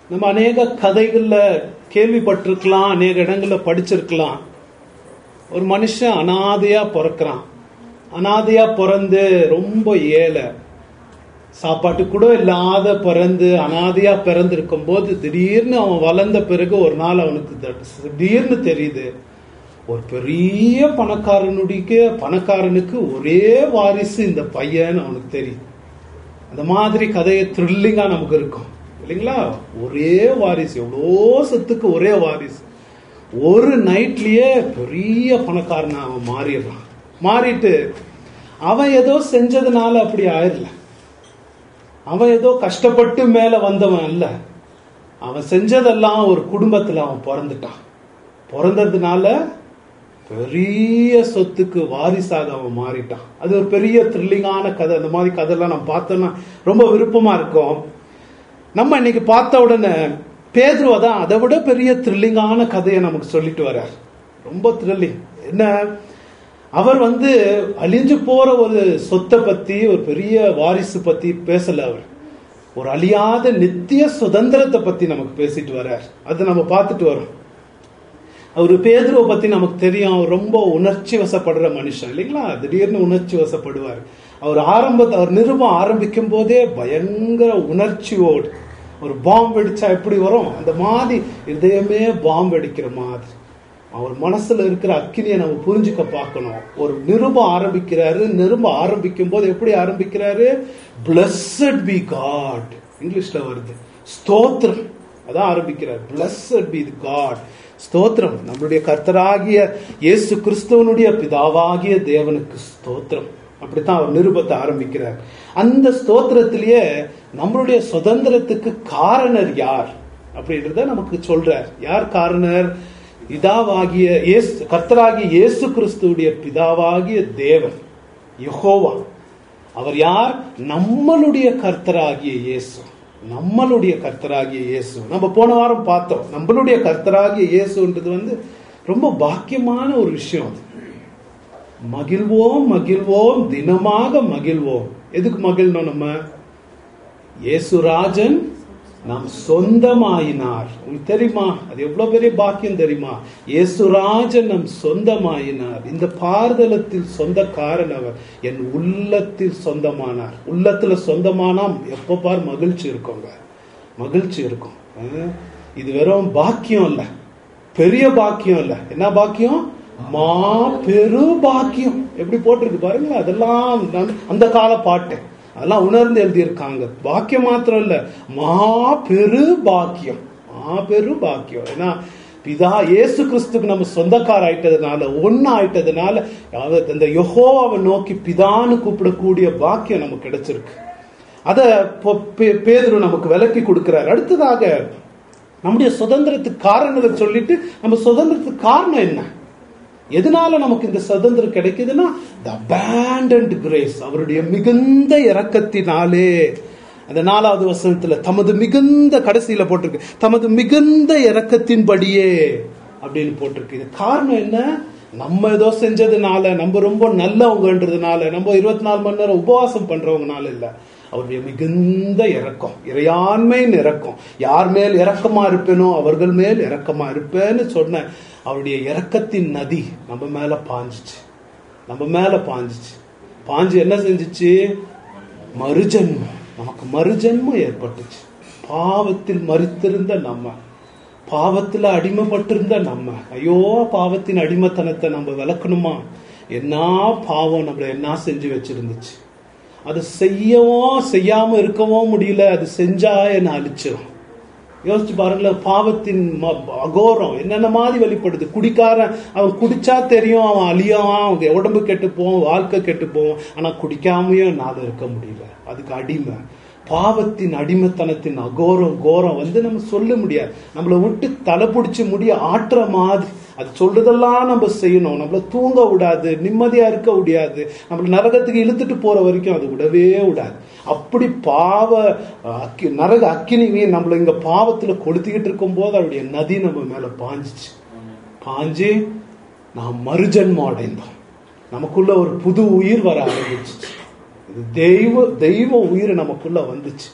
நம்ம அநேக கதைகள்ல கேள்விப்பட்டிருக்கலாம் அநேக இடங்கள்ல படிச்சிருக்கலாம் ஒரு மனுஷன் அனாதையா பிறக்கிறான் அனாதையா பிறந்து ரொம்ப ஏழை சாப்பாட்டு கூட இல்லாத பிறந்து அனாதையா பிறந்திருக்கும் போது திடீர்னு அவன் வளர்ந்த பிறகு ஒரு நாள் அவனுக்கு த- திடீர்னு தெரியுது ஒரு பெரிய பணக்காரனுடைய பணக்காரனுக்கு ஒரே வாரிசு இந்த பையன் அவனுக்கு தெரியுது அந்த மாதிரி கதையை த்ரில்லிங்கா நமக்கு இருக்கும் இல்லைங்களா ஒரே வாரிசு எவ்வளோ சொத்துக்கு ஒரே வாரிசு ஒரு நைட்லயே பெரிய பணக்காரனா அவன் மாறிடுறான் மாறிட்டு அவன் ஏதோ செஞ்சதுனால அப்படி ஆயிரல அவன் ஏதோ கஷ்டப்பட்டு மேல வந்தவன் அல்ல அவன் செஞ்சதெல்லாம் ஒரு குடும்பத்துல அவன் பிறந்துட்டான் பிறந்ததுனால பெரிய சொத்துக்கு வாரிசாக அவன் மாறிட்டான் அது ஒரு பெரிய த்ரில்லிங்கான கதை அந்த மாதிரி கதையெல்லாம் நம்ம பார்த்தோம்னா ரொம்ப விருப்பமா இருக்கும் நம்ம இன்னைக்கு பார்த்த உடனே பேதுருவ தான் அதை விட பெரிய த்ரில்லிங்கான கதையை நமக்கு சொல்லிட்டு வர்றார் ரொம்ப த்ரில்லிங் என்ன அவர் வந்து அழிஞ்சு போற ஒரு சொத்தை பத்தி ஒரு பெரிய வாரிசு பத்தி பேசல அவர் ஒரு அழியாத நித்திய சுதந்திரத்தை பத்தி நமக்கு பேசிட்டு வர்றார் அதை நம்ம பார்த்துட்டு வரோம் அவர் பேதுருவை பத்தி நமக்கு தெரியும் அவர் ரொம்ப உணர்ச்சி வசப்படுற மனுஷன் இல்லைங்களா திடீர்னு உணர்ச்சி வசப்படுவார் அவர் ஆரம்பத்தை அவர் நிருபம் ஆரம்பிக்கும் போதே பயங்கர உணர்ச்சியோடு ஒரு பாம்பு வெடிச்சா எப்படி வரும் அந்த மாதிரி இதயமே பாம்பு வெடிக்கிற மாதிரி அவர் மனசுல இருக்கிற அக்கினியை நம்ம புரிஞ்சுக்க பார்க்கணும் ஒரு நிருபம் ஆரம்பிக்கிறாரு நிருபம் ஆரம்பிக்கும் போது எப்படி ஆரம்பிக்கிறாரு பிளஸட் பி காட் இங்கிலீஷ்ல வருது ஸ்தோத்திரம் அதான் ஆரம்பிக்கிறார் பிளஸட் பி காட் ஸ்தோத்திரம் நம்மளுடைய கர்த்தராகிய இயேசு கிறிஸ்துவனுடைய பிதாவாகிய தேவனுக்கு ஸ்தோத்திரம் அப்படித்தான் அவர் நிருபத்தை ஆரம்பிக்கிறார் அந்த ஸ்தோத்திரத்திலேயே நம்மளுடைய சுதந்திரத்துக்கு காரணர் யார் அப்படின்றத நமக்கு சொல்றார் யார் காரணர் பிதாவாகிய இயேசு கர்த்தராகிய இயேசு கிறிஸ்துவுடைய பிதாவாகிய தேவன் யெகோவா அவர் யார் நம்மளுடைய கர்த்தராகிய இயேசு நம்மளுடைய கர்த்தராகிய இயேசு நம்ம போன வாரம் பார்த்தோம் நம்மளுடைய கர்த்தராகிய இயேசுன்றது வந்து ரொம்ப பாக்கியமான ஒரு விஷயம் அது மகிழ்வோம் மகிழ்வோம் தினமாக மகிழ்வோம் எதுக்கு மகிழ்னோம் நம்ம இயேசுராஜன் நாம் சொந்தமாயினார் உங்களுக்கு தெரியுமா அது எவ்வளவு பெரிய பாக்கியம் தெரியுமா இயேசுராஜன் நம் சொந்தமாயினார் இந்த பார்தலத்தில் சொந்தக்காரன் அவர் என் உள்ளத்தில் சொந்தமானார் உள்ளத்துல சொந்தமானா எப்ப பார் மகிழ்ச்சி இருக்குங்க மகிழ்ச்சி இருக்கும் அஹ் இது வெறும் பாக்கியம் இல்ல பெரிய பாக்கியம் இல்ல என்ன பாக்கியம் மா பெரு பாக்கியம் எப்படி போட்டிருக்கு பாருங்களேன் அதெல்லாம் நான்- அந்த கால பாட்டு அதெல்லாம் உணர்ந்து எழுதியிருக்காங்க பாக்கியம் மாத்திரம் இல்ல மா பெரு பாக்கியம் மா பெரு பாக்கியம் ஏன்னா பிதா இயேசு கிறிஸ்துக்கு நம்ம சொந்தக்கார ஆயிட்டதுனால ஒன்னு ஆயிட்டதுனால அதாவது இந்த யெகோவாவை நோக்கி பிதான்னு கூப்பிடக்கூடிய பாக்கியம் நமக்கு கிடைச்சிருக்கு அத பொ- பே- பேதுரு நமக்கு விலக்கி கொடுக்கிறார் அடுத்ததாக நம்முடைய சுதந்திரத்துக்கு காரணங்களை சொல்லிட்டு நம்ம சுதந்திரத்துக்கு காரணம் என்ன எதனால நமக்கு இந்த சுதந்திரம் கிடைக்குதுன்னா the abandoned grace அவருடைய மிகுந்த இரக்கத்தினாலே அந்த நாலாவது வசனத்துல தமது மிகுந்த கடைசியில போட்டிருக்கு தமது மிகுந்த இரக்கத்தின்படியே அப்படின்னு போட்டிருக்கு இது காரணம் என்ன நம்ம ஏதோ செஞ்சதுனால நம்ம ரொம்ப நல்லவங்கன்றதுனால நம்ம இருபத்தி நாலு மணி நேரம் உபவாசம் பண்றவங்கனால இல்ல அவருடைய மிகுந்த இரக்கம் இறையாண்மையின் இரக்கம் யார் மேல் இரக்கமா இருப்பேனோ அவர்கள் மேல் இரக்கமா இருப்பேன்னு சொன்ன அவருடைய இரக்கத்தின் நதி நம்ம மேல பாஞ்சுச்சு நம்ம மேல பாஞ்சுச்சு பாஞ்சு என்ன செஞ்சுச்சு மறுஜன்மம் நமக்கு மறுஜன்மம் ஏற்பட்டுச்சு பாவத்தில் மறித்திருந்த நம்ம பாவத்துல அடிமைப்பட்டிருந்த நம்ம ஐயோ பாவத்தின் அடிமைத்தனத்தை நம்ம விளக்கணுமா என்ன பாவம் நம்மள என்ன செஞ்சு வச்சிருந்துச்சு அது செய்யவும் செய்யாம இருக்கவும் முடியல அது செஞ்சா என்ன அழிச்சிடும் யோசிச்சு பாருங்களேன் பாவத்தின் ம- அகோரம் என்னென்ன மாதிரி வெளிப்படுது குடிக்காரன் அவன் குடிச்சா தெரியும் அவன் அழியான் அவங்க உடம்பு கெட்டு போவான் வாழ்க்கை கெட்டு போவான் ஆனா குடிக்காமையும் என்னால இருக்க முடியல அதுக்கு அடிமை பாவத்தின் அடிமைத்தனத்தின் அகோரம் கோரம் வந்து நம்ம சொல்ல முடியாது நம்மளை விட்டு தலை பிடிச்சி முடிய ஆட்டுற மாதிரி அது சொல்றதெல்லாம் நம்ம செய்யணும் நம்மள தூங்க விடாது நிம்மதியா இருக்க முடியாது நம்மள நரகத்துக்கு இழுத்துட்டு போற வரைக்கும் அது விடவே விடாது அப்படி பாவ அக்கி நரக அக்கினி நம்மள இங்க பாவத்துல கொளுத்திக்கிட்டு இருக்கும் போது அவருடைய நதி நம்ம மேல பாஞ்சிச்சு பாஞ்சு நாம் மறுஜன்மம் அடைந்தோம் நமக்குள்ள ஒரு புது உயிர் வர ஆரம்பிச்சிச்சு இது தெய்வ தெய்வ உயிர் நமக்குள்ள வந்துச்சு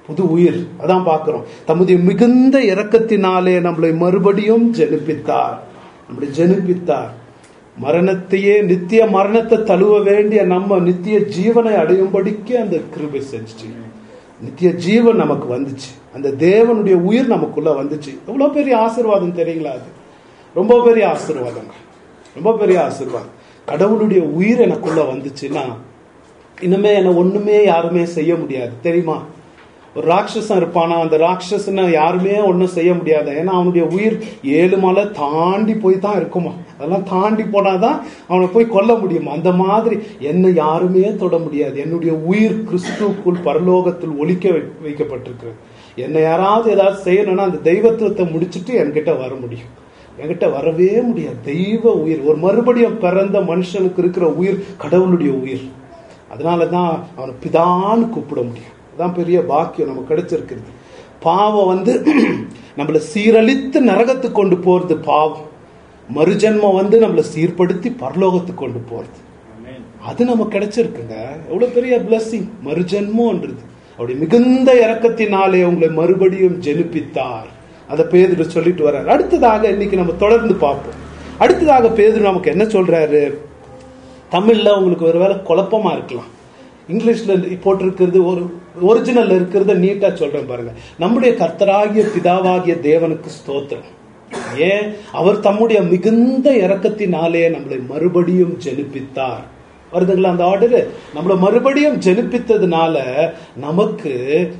புது உயிர் அதான் பார்க்கிறோம் தம்முடைய மிகுந்த இரக்கத்தினாலே நம்மளை மறுபடியும் ஜெனிப்பித்தார் நம்மளை ஜெனிப்பித்தார் மரணத்தையே நித்திய மரணத்தை தழுவ வேண்டிய நம்ம நித்திய ஜீவனை அடையும்படிக்கு அந்த கிருபை செஞ்சுச்சு நித்திய ஜீவன் நமக்கு வந்துச்சு அந்த தேவனுடைய உயிர் நமக்குள்ள வந்துச்சு எவ்வளவு பெரிய ஆசீர்வாதம் தெரியுங்களா அது ரொம்ப பெரிய ஆசீர்வாதங்க ரொம்ப பெரிய ஆசீர்வாதம் கடவுளுடைய உயிர் எனக்குள்ள வந்துச்சுன்னா இனிமே என்ன ஒண்ணுமே யாருமே செய்ய முடியாது தெரியுமா ஒரு ராட்சசன் இருப்பானா அந்த ராட்சசனை யாருமே ஒன்றும் செய்ய முடியாது ஏன்னா அவனுடைய உயிர் ஏழு மலை தாண்டி போய் தான் இருக்குமா அதெல்லாம் தாண்டி போனாதான் அவனை போய் கொல்ல முடியுமா அந்த மாதிரி என்னை யாருமே தொட முடியாது என்னுடைய உயிர் கிறிஸ்துக்குள் பரலோகத்தில் ஒழிக்க வை- வைக்கப்பட்டிருக்கிறது என்னை யாராவது ஏதாவது செய்யணும்னா அந்த தெய்வத்துவத்தை முடிச்சிட்டு என்கிட்ட வர முடியும் என்கிட்ட வரவே முடியாது தெய்வ உயிர் ஒரு மறுபடியும் பிறந்த மனுஷனுக்கு இருக்கிற உயிர் கடவுளுடைய உயிர் அதனால தான் அவனை பிதான்னு கூப்பிட முடியும் அதான் பெரிய பாக்கியம் நமக்கு கிடைச்சிருக்கிறது பாவம் வந்து நம்மளை சீரழித்து நரகத்துக்கு கொண்டு போறது பாவம் மறுஜன்மம் வந்து நம்மளை சீர்படுத்தி பரலோகத்துக்கு கொண்டு போறது அது நமக்கு கிடைச்சிருக்குங்க எவ்வளவு பெரிய blessing மறுஜன்மம்ன்றது அப்படி மிகுந்த இரக்கத்தினாலே உங்களை மறுபடியும் ஜெனிப்பித்தார் அதை பேதுரு சொல்லிட்டு வர்றாரு அடுத்ததாக இன்னைக்கு நம்ம தொடர்ந்து பார்ப்போம் அடுத்ததாக பேதுரு நமக்கு என்ன சொல்றாரு தமிழ்ல உங்களுக்கு ஒருவேளை குழப்பமா இருக்கலாம் இங்கிலீஷ்ல போட்டிருக்கிறது ஒரு ஒரிஜினல்ல இருக்கிறத நீட்டா சொல்றேன் பாருங்க நம்முடைய கர்த்தராகிய பிதாவாகிய தேவனுக்கு ஸ்தோத்திரம் ஏன் அவர் தம்முடைய மிகுந்த இரக்கத்தினாலே நம்மளை மறுபடியும் ஜெனிப்பித்தார் வருதுங்களா அந்த ஆர்டர் நம்மளை மறுபடியும் ஜெனிப்பித்ததுனால நமக்கு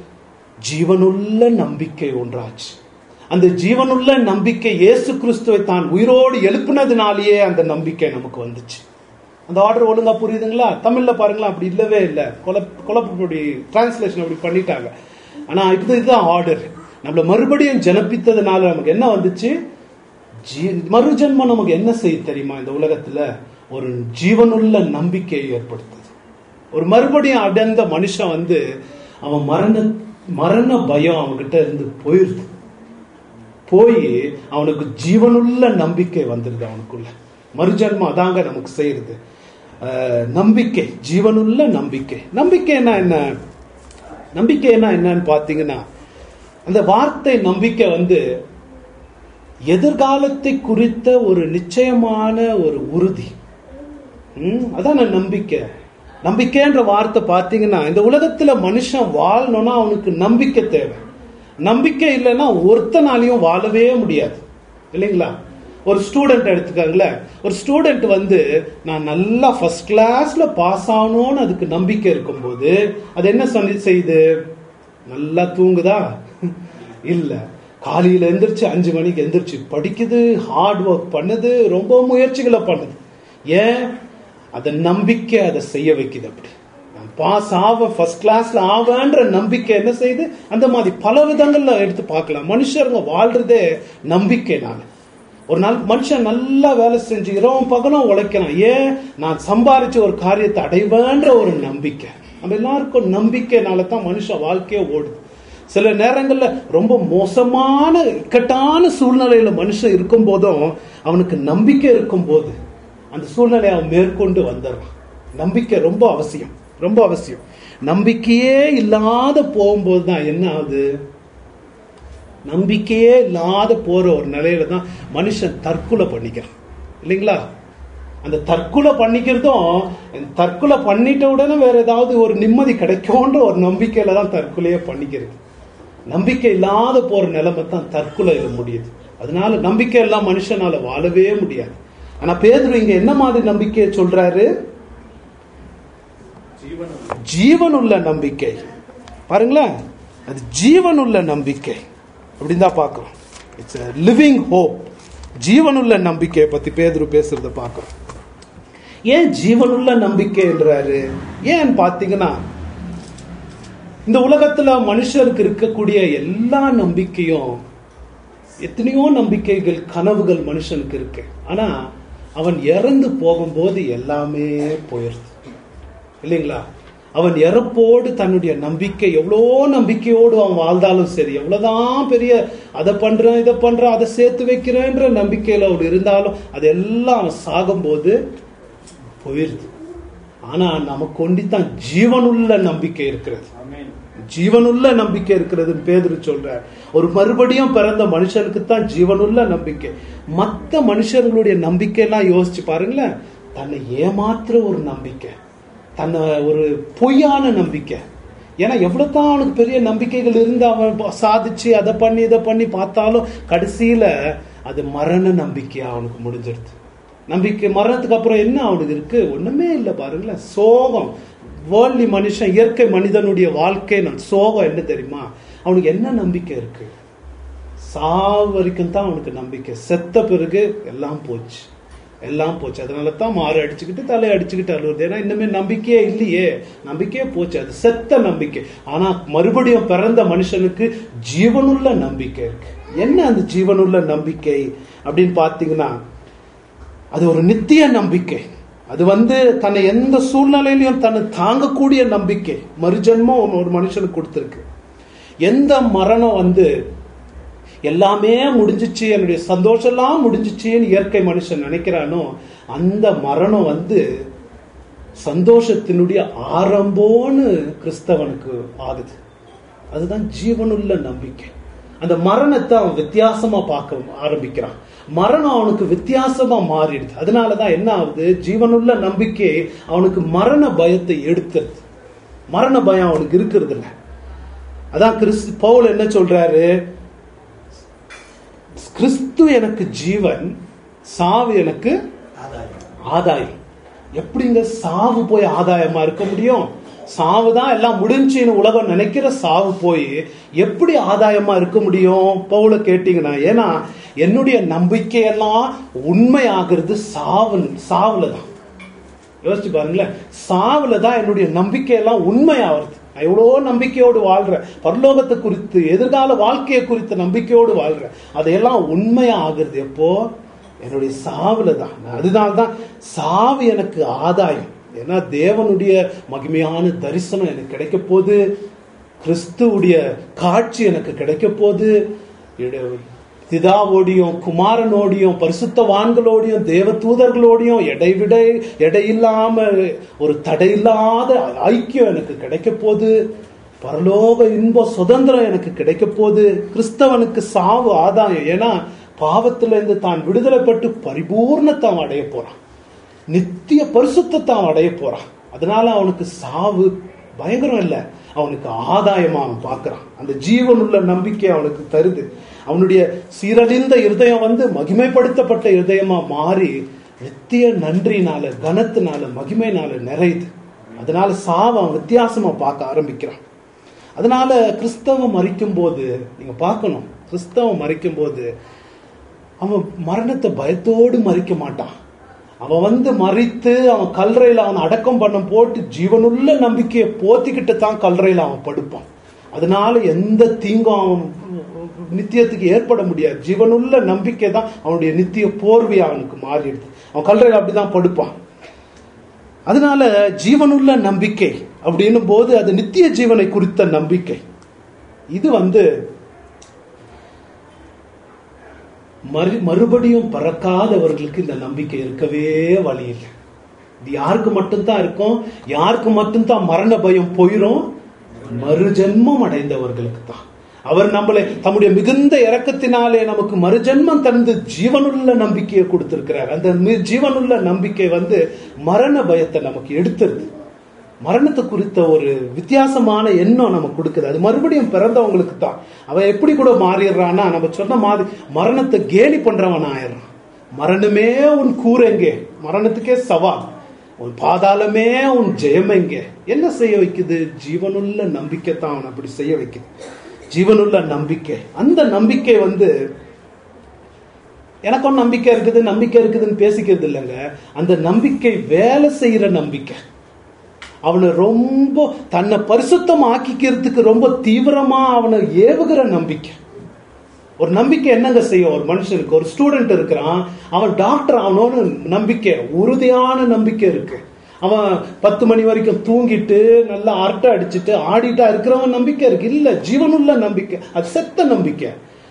ஜீவனுள்ள நம்பிக்கை ஒன்றாச்சு அந்த ஜீவனுள்ள நம்பிக்கை இயேசு கிறிஸ்துவை தான் உயிரோடு எழுப்பினதுனாலேயே அந்த நம்பிக்கை நமக்கு வந்துச்சு அந்த ஆர்டர் ஒழுங்கா புரியுதுங்களா தமிழ்ல பாருங்களா அப்படி இல்லவே இல்லை குழப்ப குழப்பப்படி டிரான்ஸ்லேஷன் அப்படி பண்ணிட்டாங்க ஆனா இது இதுதான் ஆர்டர் நம்மள மறுபடியும் ஜனப்பித்ததுனால நமக்கு என்ன வந்துச்சு ஜீ- மறுஜென்மம் நமக்கு என்ன செய்ய தெரியுமா இந்த உலகத்துல ஒரு ஜீவனுள்ள நம்பிக்கையை ஏற்படுத்துது ஒரு மறுபடியும் அடைந்த மனுஷன் வந்து அவன் மரண மரண பயம் அவன்கிட்ட இருந்து போயிருது போய் அவனுக்கு ஜீவனுள்ள நம்பிக்கை வந்துடுது அவனுக்குள்ள மறுஜன்மம் அதாங்க நமக்கு செய்யறது அஹ், நம்பிக்கை ஜீவனுள்ள நம்பிக்கை நம்பிக்கைன்னா என்ன நம்பிக்கைன்னா என்னன்னு பாத்தீங்கன்னா அந்த வார்த்தை நம்பிக்கை வந்து எதிர்காலத்தை குறித்த ஒரு நிச்சயமான ஒரு உறுதி ம், அதான் நம்பிக்கை நம்பிக்கைன்ற வார்த்தை பார்த்தீங்கன்னா இந்த உலகத்துல மனுஷன் வாழணும்னா அவனுக்கு நம்பிக்கை தேவை நம்பிக்கை இல்லைன்னா ஒருத்தனாலையும் வாழவே முடியாது இல்லைங்களா ஒரு ஸ்டூடெண்ட் எடுத்துக்காங்களேன் ஒரு ஸ்டூடெண்ட் வந்து நான் நல்லா ஃபர்ஸ்ட் கிளாஸ்ல பாஸ் ஆகணும்னு அதுக்கு நம்பிக்கை இருக்கும்போது அது என்ன சொல்லி செய்யுது நல்லா தூங்குதா இல்ல காலையில எந்திரிச்சு அஞ்சு மணிக்கு எந்திரிச்சு படிக்குது ஹார்ட் ஒர்க் பண்ணுது ரொம்ப முயற்சிகளை பண்ணுது ஏன் அதை நம்பிக்கை அதை செய்ய வைக்குது அப்படி நான் பாஸ் ஆவ ஃபர்ஸ்ட் கிளாஸ்ல ஆவேன்ற நம்பிக்கை என்ன செய்யுது அந்த மாதிரி பல விதங்கள்ல எடுத்து பார்க்கலாம் மனுஷருங்க வாழ்றதே நம்பிக்கைனால ஒரு நாள் மனுஷன் நல்லா வேலை செஞ்சு இரவும் பகலும் உழைக்கிறான் ஏன் நான் சம்பாரிச்ச ஒரு காரியத்தை அடைவேன்ற ஒரு நம்பிக்கை நம்ம எல்லாருக்கும் நம்பிக்கைனால தான் மனுஷன் வாழ்க்கையே ஓடுது சில நேரங்கள்ல ரொம்ப மோசமான இக்கட்டான சூழ்நிலையில மனுஷன் இருக்கும் போதும் அவனுக்கு நம்பிக்கை இருக்கும் போது அந்த சூழ்நிலையை அவன் மேற்கொண்டு வந்துடுறான் நம்பிக்கை ரொம்ப அவசியம் ரொம்ப அவசியம் நம்பிக்கையே இல்லாத போகும்போது தான் என்ன ஆகுது நம்பிக்கையே இல்லாத போற ஒரு நிலையில தான் மனுஷன் தற்கொலை பண்ணிக்கிறான் இல்லைங்களா அந்த தற்கொலை பண்ணிக்கிறதும் இந்த தற்கொலை பண்ணிட்ட உடனே வேற ஏதாவது ஒரு நிம்மதி கிடைக்கும்ன்ற ஒரு நம்பிக்கையில தான் தற்கொலையே பண்ணிக்கிறது நம்பிக்கை இல்லாத போற நிலைமை தான் தற்கொலையில முடியுது அதனால நம்பிக்கை எல்லாம் மனுஷனால வாழவே முடியாது ஆனா பேதுரு இங்க என்ன மாதிரி நம்பிக்கையை சொல்றாரு ஜீவனுள்ள நம்பிக்கை பாருங்களேன் அது ஜீவனுள்ள நம்பிக்கை அப்படின்னு தான் பார்க்கிறோம் இட்ஸ் லிவிங் ஹோப் ஜீவனுள்ள நம்பிக்கையை பத்தி பேதுரு பேசுறத பார்க்கிறோம் ஏன் ஜீவனுள்ள நம்பிக்கைன்றாரு ஏன் பார்த்தீங்கன்னா இந்த உலகத்துல மனுஷருக்கு இருக்கக்கூடிய எல்லா நம்பிக்கையும் எத்தனையோ நம்பிக்கைகள் கனவுகள் மனுஷனுக்கு இருக்கு ஆனா அவன் இறந்து போகும்போது எல்லாமே போயிருது இல்லைங்களா அவன் இறப்போடு தன்னுடைய நம்பிக்கை எவ்வளோ நம்பிக்கையோடு அவன் வாழ்ந்தாலும் சரி எவ்வளவுதான் பெரிய அதை பண்றேன் இதை பண்றேன் அதை சேர்த்து வைக்கிறேன்ற நம்பிக்கையில அவன் இருந்தாலும் அதெல்லாம் அவன் சாகும்போது போயிருது ஆனா நமக்கு ஒண்டித்தான் ஜீவனுள்ள நம்பிக்கை இருக்கிறது ஜீவனுள்ள நம்பிக்கை இருக்கிறது பேதுரு சொல்றார் ஒரு மறுபடியும் பிறந்த மனுஷனுக்கு தான் ஜீவனுள்ள நம்பிக்கை மத்த மனுஷர்களுடைய நம்பிக்கை எல்லாம் யோசிச்சு பாருங்களேன் தன்னை ஏமாத்துற ஒரு நம்பிக்கை தன்னை ஒரு பொய்யான நம்பிக்கை ஏன்னா எவ்வளவு தான் அவனுக்கு பெரிய நம்பிக்கைகள் இருந்து அவன் ப- சாதிச்சு அதை பண்ணி இதை பண்ணி பார்த்தாலும் கடைசியில அது மரண நம்பிக்கையா அவனுக்கு முடிஞ்சிருது நம்பிக்கை மரணத்துக்கு அப்புறம் என்ன அவனுக்கு இருக்கு ஒண்ணுமே இல்லை பாருங்களேன் சோகம் வேர்ல்டி மனுஷன் இயற்கை மனிதனுடைய வாழ்க்கை நம் சோகம் என்ன தெரியுமா அவனுக்கு என்ன நம்பிக்கை இருக்கு சாவு வரைக்கும் தான் அவனுக்கு நம்பிக்கை செத்த பிறகு எல்லாம் போச்சு எல்லாம் போச்சு அதனால தான் மாறு அடிச்சுக்கிட்டு தலையை அடிச்சுக்கிட்டு அழுவுது ஏன்னா இன்னுமே நம்பிக்கையே இல்லையே நம்பிக்கையே போச்சு அது செத்த நம்பிக்கை ஆனா மறுபடியும் பிறந்த மனுஷனுக்கு ஜீவனுள்ள நம்பிக்கை இருக்கு என்ன அந்த ஜீவனுள்ள நம்பிக்கை அப்படின்னு பார்த்தீங்கன்னா அது ஒரு நித்திய நம்பிக்கை அது வந்து தன்னை எந்த சூழ்நிலையிலையும் தன்னை தாங்கக்கூடிய நம்பிக்கை மறுஜன்மம் ஒரு- ஒரு மனுஷனுக்கு கொடுத்துருக்கு எந்த மரணம் வந்து எல்லாமே முடிஞ்சிச்சு என்னுடைய சந்தோஷம் எல்லாம் முடிஞ்சிச்சுன்னு இயற்கை மனுஷன் நினைக்கிறானோ அந்த மரணம் வந்து சந்தோஷத்தினுடைய ஆரம்போன்னு கிறிஸ்தவனுக்கு ஆகுது அதுதான் ஜீவனுள்ள நம்பிக்கை அந்த மரணத்தை அவன் வித்தியாசமா பார்க்க ஆரம்பிக்கிறான் மரணம் அவனுக்கு வித்தியாசமா மாறிடுது அதனாலதான் என்ன ஆகுது ஜீவனுள்ள நம்பிக்கை அவனுக்கு மரண பயத்தை எடுத்துருது மரண பயம் அவனுக்கு இருக்கிறது இல்ல அதான் கிறிஸ்து பவுல் என்ன சொல்றாரு கிறிஸ்து எனக்கு ஜீவன் சாவு எனக்கு ஆதாயம் ஆதாயம் எப்படிங்க சாவு போய் ஆதாயமா இருக்க முடியும் சாவு தான் எல்லாம் முடிஞ்சுன்னு உலகம் நினைக்கிற சாவு போய் எப்படி ஆதாயமா இருக்க முடியும் பவுல கேட்டீங்கன்னா ஏன்னா என்னுடைய நம்பிக்கையெல்லாம் உண்மையாகிறது சாவு சாவுல தான் யோசிச்சு பாருங்களேன் சாவுல தான் என்னுடைய நம்பிக்கையெல்லாம் உண்மையாகிறது நான் எவ்வளோ நம்பிக்கையோடு வாழ்றேன் பரலோகத்தை குறித்து எதிர்கால வாழ்க்கையை குறித்த நம்பிக்கையோடு வாழ்றேன் அதையெல்லாம் உண்மையா ஆகுறது எப்போ என்னுடைய சாவுல தான் அதனால தான் சாவு எனக்கு ஆதாயம் ஏன்னா தேவனுடைய மகிமையான தரிசனம் எனக்கு கிடைக்க போகுது கிறிஸ்துவுடைய காட்சி எனக்கு கிடைக்க போகுது இட- பிதாவோடையும் குமாரனோடையும் பரிசுத்தவான்களோடையும் தேவ தூதர்களோடையும் இடைவிட எடையில்லாம ஒரு தடையில்லாத ஐக்கியம் எனக்கு கிடைக்க போகுது பரலோக இன்ப சுதந்திரம் எனக்கு கிடைக்க போகுது கிறிஸ்தவனுக்கு சாவு ஆதாயம் ஏன்னா பாவத்துல இருந்து தான் விடுதலைப்பட்டு பரிபூர்ணத்தை அவன் அடைய போறான் நித்திய பரிசுத்தத்தை அவன் அடைய போறான் அதனால அவனுக்கு சாவு பயங்கரம் இல்ல அவனுக்கு ஆதாயமா அவன் பார்க்கறான் அந்த ஜீவனுள்ள நம்பிக்கை அவனுக்கு தருது அவனுடைய சீரழிந்த இருதயம் வந்து மகிமைப்படுத்தப்பட்ட இருதயமா மாறி நித்திய நன்றினால கனத்தினால மகிமைனால நிறையுது அதனால சாவை அவன் வித்தியாசமா பார்க்க ஆரம்பிக்கிறான் அதனால கிறிஸ்தவம் மறிக்கும் போது நீங்க பார்க்கணும் கிறிஸ்தவம் மறிக்கும் போது அவன் மரணத்தை பயத்தோடு மறிக்க மாட்டான் அவன் வந்து மறித்து அவன் கல்லறையில் அவன் அடக்கம் பண்ண போட்டு ஜீவனுள்ள நம்பிக்கையை போத்திக்கிட்டு தான் கல்லறையில் அவன் படுப்பான் அதனால எந்த தீங்கும் அவன் நித்தியத்துக்கு ஏற்பட முடியாது ஜீவனுள்ள நம்பிக்கை தான் அவனுடைய நித்திய போர்வையா அவனுக்கு மாறிடுது அவன் கல்லறையில் அப்படிதான் படுப்பான் அதனால ஜீவனுள்ள நம்பிக்கை அப்படின்னும் போது அது நித்திய ஜீவனை குறித்த நம்பிக்கை இது வந்து மறு மறுபடியும் பறக்காதவர்களுக்கு இந்த நம்பிக்கை இருக்கவே வழி இல்லை இது யாருக்கு மட்டும்தான் இருக்கும் யாருக்கு மட்டும்தான் மரண பயம் போயிரும் மறுஜென்மம் அடைந்தவர்களுக்கு தான் அவர் நம்மளை தம்முடைய மிகுந்த இரக்கத்தினாலே நமக்கு மறுஜென்மம் தந்து ஜீவனுள்ள நம்பிக்கையை கொடுத்திருக்கிறார் அந்த மி- ஜீவனுள்ள நம்பிக்கை வந்து மரண பயத்தை நமக்கு எடுத்துருது மரணத்தை குறித்த ஒரு வித்தியாசமான எண்ணம் நமக்கு கொடுக்குது அது மறுபடியும் பிறந்தவங்களுக்கு தான் அவன் எப்படி கூட மாறிடுறான்னா நம்ம சொன்ன மாதிரி மரணத்தை கேலி பண்றவன் ஆயிடுறான் மரணமே உன் கூர் எங்கே மரணத்துக்கே சவால் உன் பாதாளமே உன் ஜெயம் எங்கே என்ன செய்ய வைக்குது ஜீவனுள்ள நம்பிக்கை தான் அவன் அப்படி செய்ய வைக்குது ஜீவனுள்ள நம்பிக்கை அந்த நம்பிக்கை வந்து எனக்கும் நம்பிக்கை இருக்குது நம்பிக்கை இருக்குதுன்னு பேசிக்கிறது இல்லைங்க அந்த நம்பிக்கை வேலை செய்யற நம்பிக்கை அவனை ரொம்ப தன்னை பரிசுத்தம் ஆக்கிக்கிறதுக்கு ரொம்ப தீவிரமா அவனை ஏவுகிற நம்பிக்கை ஒரு நம்பிக்கை என்னங்க செய்யும் ஒரு மனுஷனுக்கு ஒரு ஸ்டூடெண்ட் இருக்கிறான் அவன் டாக்டர் அவனோட நம்பிக்கை உறுதியான நம்பிக்கை இருக்கு அவன் பத்து மணி வரைக்கும் தூங்கிட்டு நல்லா அரட்டை அடிச்சுட்டு ஆடிட்டா இருக்கிறவன் நம்பிக்கை இருக்கு இல்ல ஜீவனுள்ள நம்பிக்கை அது செத்த நம்பிக்கை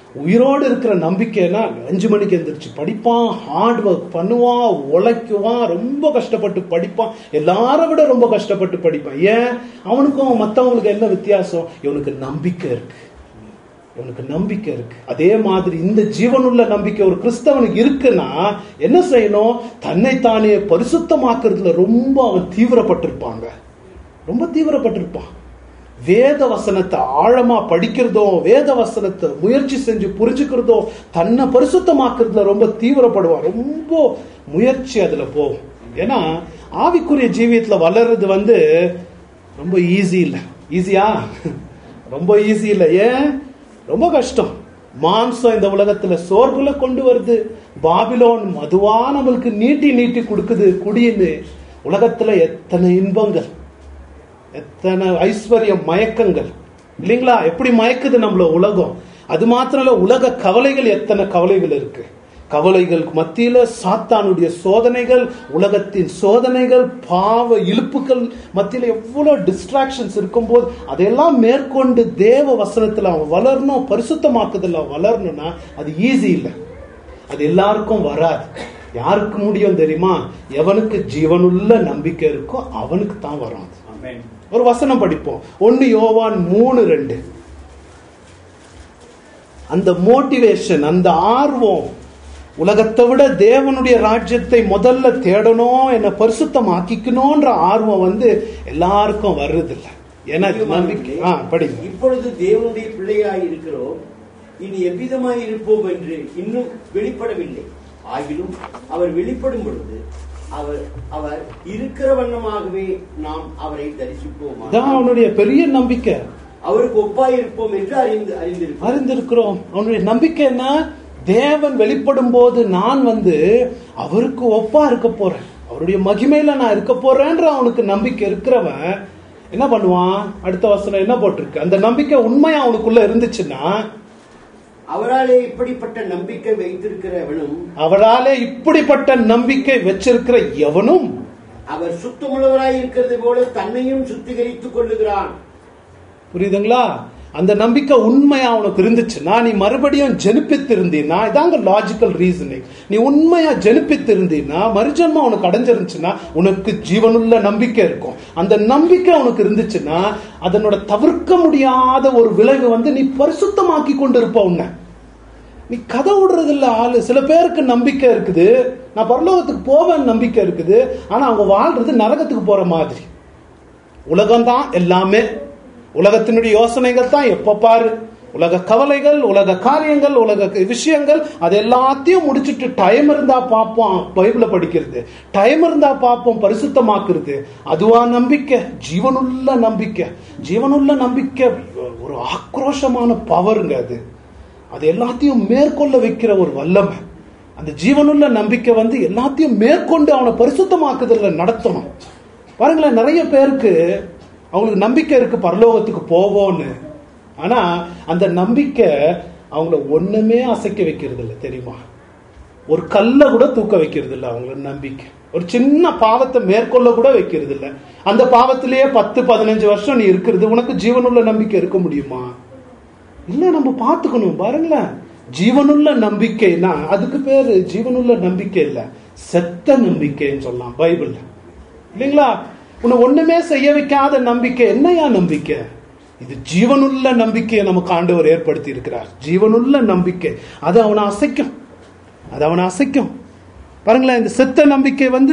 உயிரோடு இருக்கிற நம்பிக்கைன்னா அஞ்சு மணிக்கு எந்திரிச்சு படிப்பான் ஹார்ட் ஒர்க் பண்ணுவான் உழைக்குவான் ரொம்ப கஷ்டப்பட்டு படிப்பான் எல்லாரை விட ரொம்ப கஷ்டப்பட்டு படிப்பான் ஏன் அவனுக்கும் மற்றவங்களுக்கு என்ன வித்தியாசம் இவனுக்கு நம்பிக்கை இருக்கு இவனுக்கு நம்பிக்கை இருக்கு அதே மாதிரி இந்த ஜீவனுள்ள நம்பிக்கை ஒரு கிறிஸ்தவனுக்கு இருக்குன்னா என்ன செய்யணும் தன்னைத்தானே பரிசுத்தமாக்குறதுல ரொம்ப அவன் தீவிரப்பட்டிருப்பாங்க ரொம்ப தீவிரப்பட்டிருப்பான் வேத வசனத்தை ஆழமா படிக்கிறதோ வேத வசனத்தை முயற்சி செஞ்சு புரிஞ்சுக்கிறதோ தன்னை பரிசுத்தமாக்குறதுல ரொம்ப தீவிரப்படுவான் ரொம்ப முயற்சி அதுல போகும் ஏன்னா ஆவிக்குரிய ஜீவியத்துல வளர்றது வந்து ரொம்ப ஈஸி இல்லை ஈஸியா ரொம்ப ஈஸி இல்லை ஏன் ரொம்ப கஷ்டம் மாம்சம் இந்த உலகத்துல சோர்வுல கொண்டு வருது பாபிலோன் மதுவா நம்மளுக்கு நீட்டி நீட்டி கொடுக்குது குடின்னு உலகத்துல எத்தனை இன்பங்கள் எத்தனை ஐஸ்வர்யம் மயக்கங்கள் இல்லைங்களா எப்படி மயக்குது நம்மள உலகம் அது மாத்திரம் இல்ல உலக கவலைகள் எத்தனை கவலைகள் இருக்கு கவலைகளுக்கு மத்தியில சாத்தானுடைய சோதனைகள் உலகத்தின் சோதனைகள் பாவ இழுப்புகள் மத்தியில எவ்வளவு டிஸ்ட்ராக்ஷன்ஸ் இருக்கும்போது அதையெல்லாம் மேற்கொண்டு தேவ வசனத்துல அவன் வளரணும் பரிசுத்தமாக்குதல்ல வளரணும்னா அது ஈஸி இல்லை அது எல்லாருக்கும் வராது யாருக்கு முடியும் தெரியுமா எவனுக்கு ஜீவனுள்ள நம்பிக்கை இருக்கோ அவனுக்கு தான் வரும் அது ஆமென் ஒரு வசனம் படிப்போம் ஒன்னு யோவான் மூணு ரெண்டு அந்த மோட்டிவேஷன் அந்த ஆர்வம் உலகத்தை விட தேவனுடைய ராஜ்யத்தை முதல்ல தேடணும் என்ன பரிசுத்தம் ஆக்கிக்கணும்ன்ற ஆர்வம் வந்து எல்லாருக்கும் வர்றதில்ல ஏன்னா இது நம்பிக்கை ஆ படிங்க இப்பொழுது தேவனுடைய பிள்ளையாய் இருக்கிறோம் இனி எவ்விதமாய் இருப்போம் என்று இன்னும் வெளிப்படவில்லை ஆகிலும் அவர் வெளிப்படும் பொழுது அவர் அவர் இருக்கிற வண்ணமாகவே நாம் அவரை தரிசிப்போம் இதான் அவனுடைய பெரிய நம்பிக்கை அவருக்கு ஒப்பாய் இருப்போம் என்று அறிந்து அறிந்திருக்கிறோம் அறிந்திருக்கிறோம் அவனுடைய நம்பிக்கை என்ன தேவன் வெளிப்படும் போது நான் வந்து அவருக்கு ஒப்பா இருக்க போறேன் அவருடைய மகிமையில நான் இருக்க போறேன்ற அவனுக்கு நம்பிக்கை இருக்கிறவன் என்ன பண்ணுவான் அடுத்த வசனம் என்ன போட்டிருக்கு அந்த நம்பிக்கை உண்மையா அவனுக்குள்ள இருந்துச்சுன்னா அவராலே இப்படிப்பட்ட நம்பிக்கை வைத்திருக்கிறவனும் அவராலே இப்படிப்பட்ட நம்பிக்கை வச்சிருக்கிற எவனும் அவர் சுத்தமுள்ளவராய் இருக்கிறது போல தன்னையும் சுத்திகரித்துக் கொள்ளுகிறான் புரியுதுங்களா அந்த நம்பிக்கை உண்மையா உனக்கு இருந்துச்சுன்னா நீ மறுபடியும் ஜெனிப்பித்திருந்தீன்னா இதாங்க லாஜிக்கல் ரீசனிங் நீ உண்மையா ஜெனிப்பித்திருந்தீன்னா மறுஜன்மம் உனக்கு அடைஞ்சிருந்துச்சுன்னா உனக்கு ஜீவனுள்ள நம்பிக்கை இருக்கும் அந்த நம்பிக்கை உனக்கு இருந்துச்சுன்னா அதனோட தவிர்க்க முடியாத ஒரு விளைவு வந்து நீ பரிசுத்தமாக்கி கொண்டு இருப்ப உன்னை நீ கதை விடுறது இல்ல ஆளு சில பேருக்கு நம்பிக்கை இருக்குது நான் பரலோகத்துக்கு போவேன் நம்பிக்கை இருக்குது ஆனா அவங்க வாழ்றது நரகத்துக்கு போற மாதிரி உலகம்தான் எல்லாமே உலகத்தினுடைய யோசனைகள் தான் எப்ப பாரு உலக கவலைகள் உலக காரியங்கள் உலக விஷயங்கள் அது எல்லாத்தையும் முடிச்சிட்டு டைம் இருந்தா பார்ப்போம் பைபிள படிக்கிறது டைம் இருந்தா பார்ப்போம் பரிசுத்தமாக்குறது அதுவா நம்பிக்கை ஜீவனுள்ள நம்பிக்கை ஜீவனுள்ள நம்பிக்கை ஒரு ஆக்ரோஷமான பவருங்க அது அது எல்லாத்தையும் மேற்கொள்ள வைக்கிற ஒரு வல்லமை அந்த ஜீவனுள்ள நம்பிக்கை வந்து எல்லாத்தையும் மேற்கொண்டு அவனை பரிசுத்தமாக்குதல்ல நடத்தணும் பாருங்களேன் நிறைய பேருக்கு அவங்களுக்கு நம்பிக்கை இருக்கு பரலோகத்துக்கு போவோம்னு ஆனா அந்த நம்பிக்கை அவங்கள ஒண்ணுமே அசைக்க வைக்கிறது இல்லை தெரியுமா ஒரு கல்லை கூட தூக்க வைக்கிறது இல்லை அவங்கள நம்பிக்கை ஒரு சின்ன பாவத்தை மேற்கொள்ள கூட வைக்கிறது இல்லை அந்த பாவத்திலேயே பத்து பதினஞ்சு வருஷம் நீ இருக்கிறது உனக்கு ஜீவனுள்ள நம்பிக்கை இருக்க முடியுமா இல்ல நம்ம பார்த்துக்கணும் பாருங்களேன் ஜீவனுள்ள நம்பிக்கைனா அதுக்கு பேரு ஜீவனுள்ள நம்பிக்கை இல்ல செத்த நம்பிக்கைன்னு சொல்லலாம் பைபிள்ல இல்லைங்களா உன்னை ஒண்ணுமே செய்ய வைக்காத நம்பிக்கை என்னையா நம்பிக்கை இது ஜீவனுள்ள நம்பிக்கையை நமக்கு ஆண்டவர் ஏற்படுத்தி இருக்கிறார் ஜீவனுள்ள நம்பிக்கை அது அவனை அசைக்கும் அது அவனை அசைக்கும் பாருங்களேன் இந்த செத்த நம்பிக்கை வந்து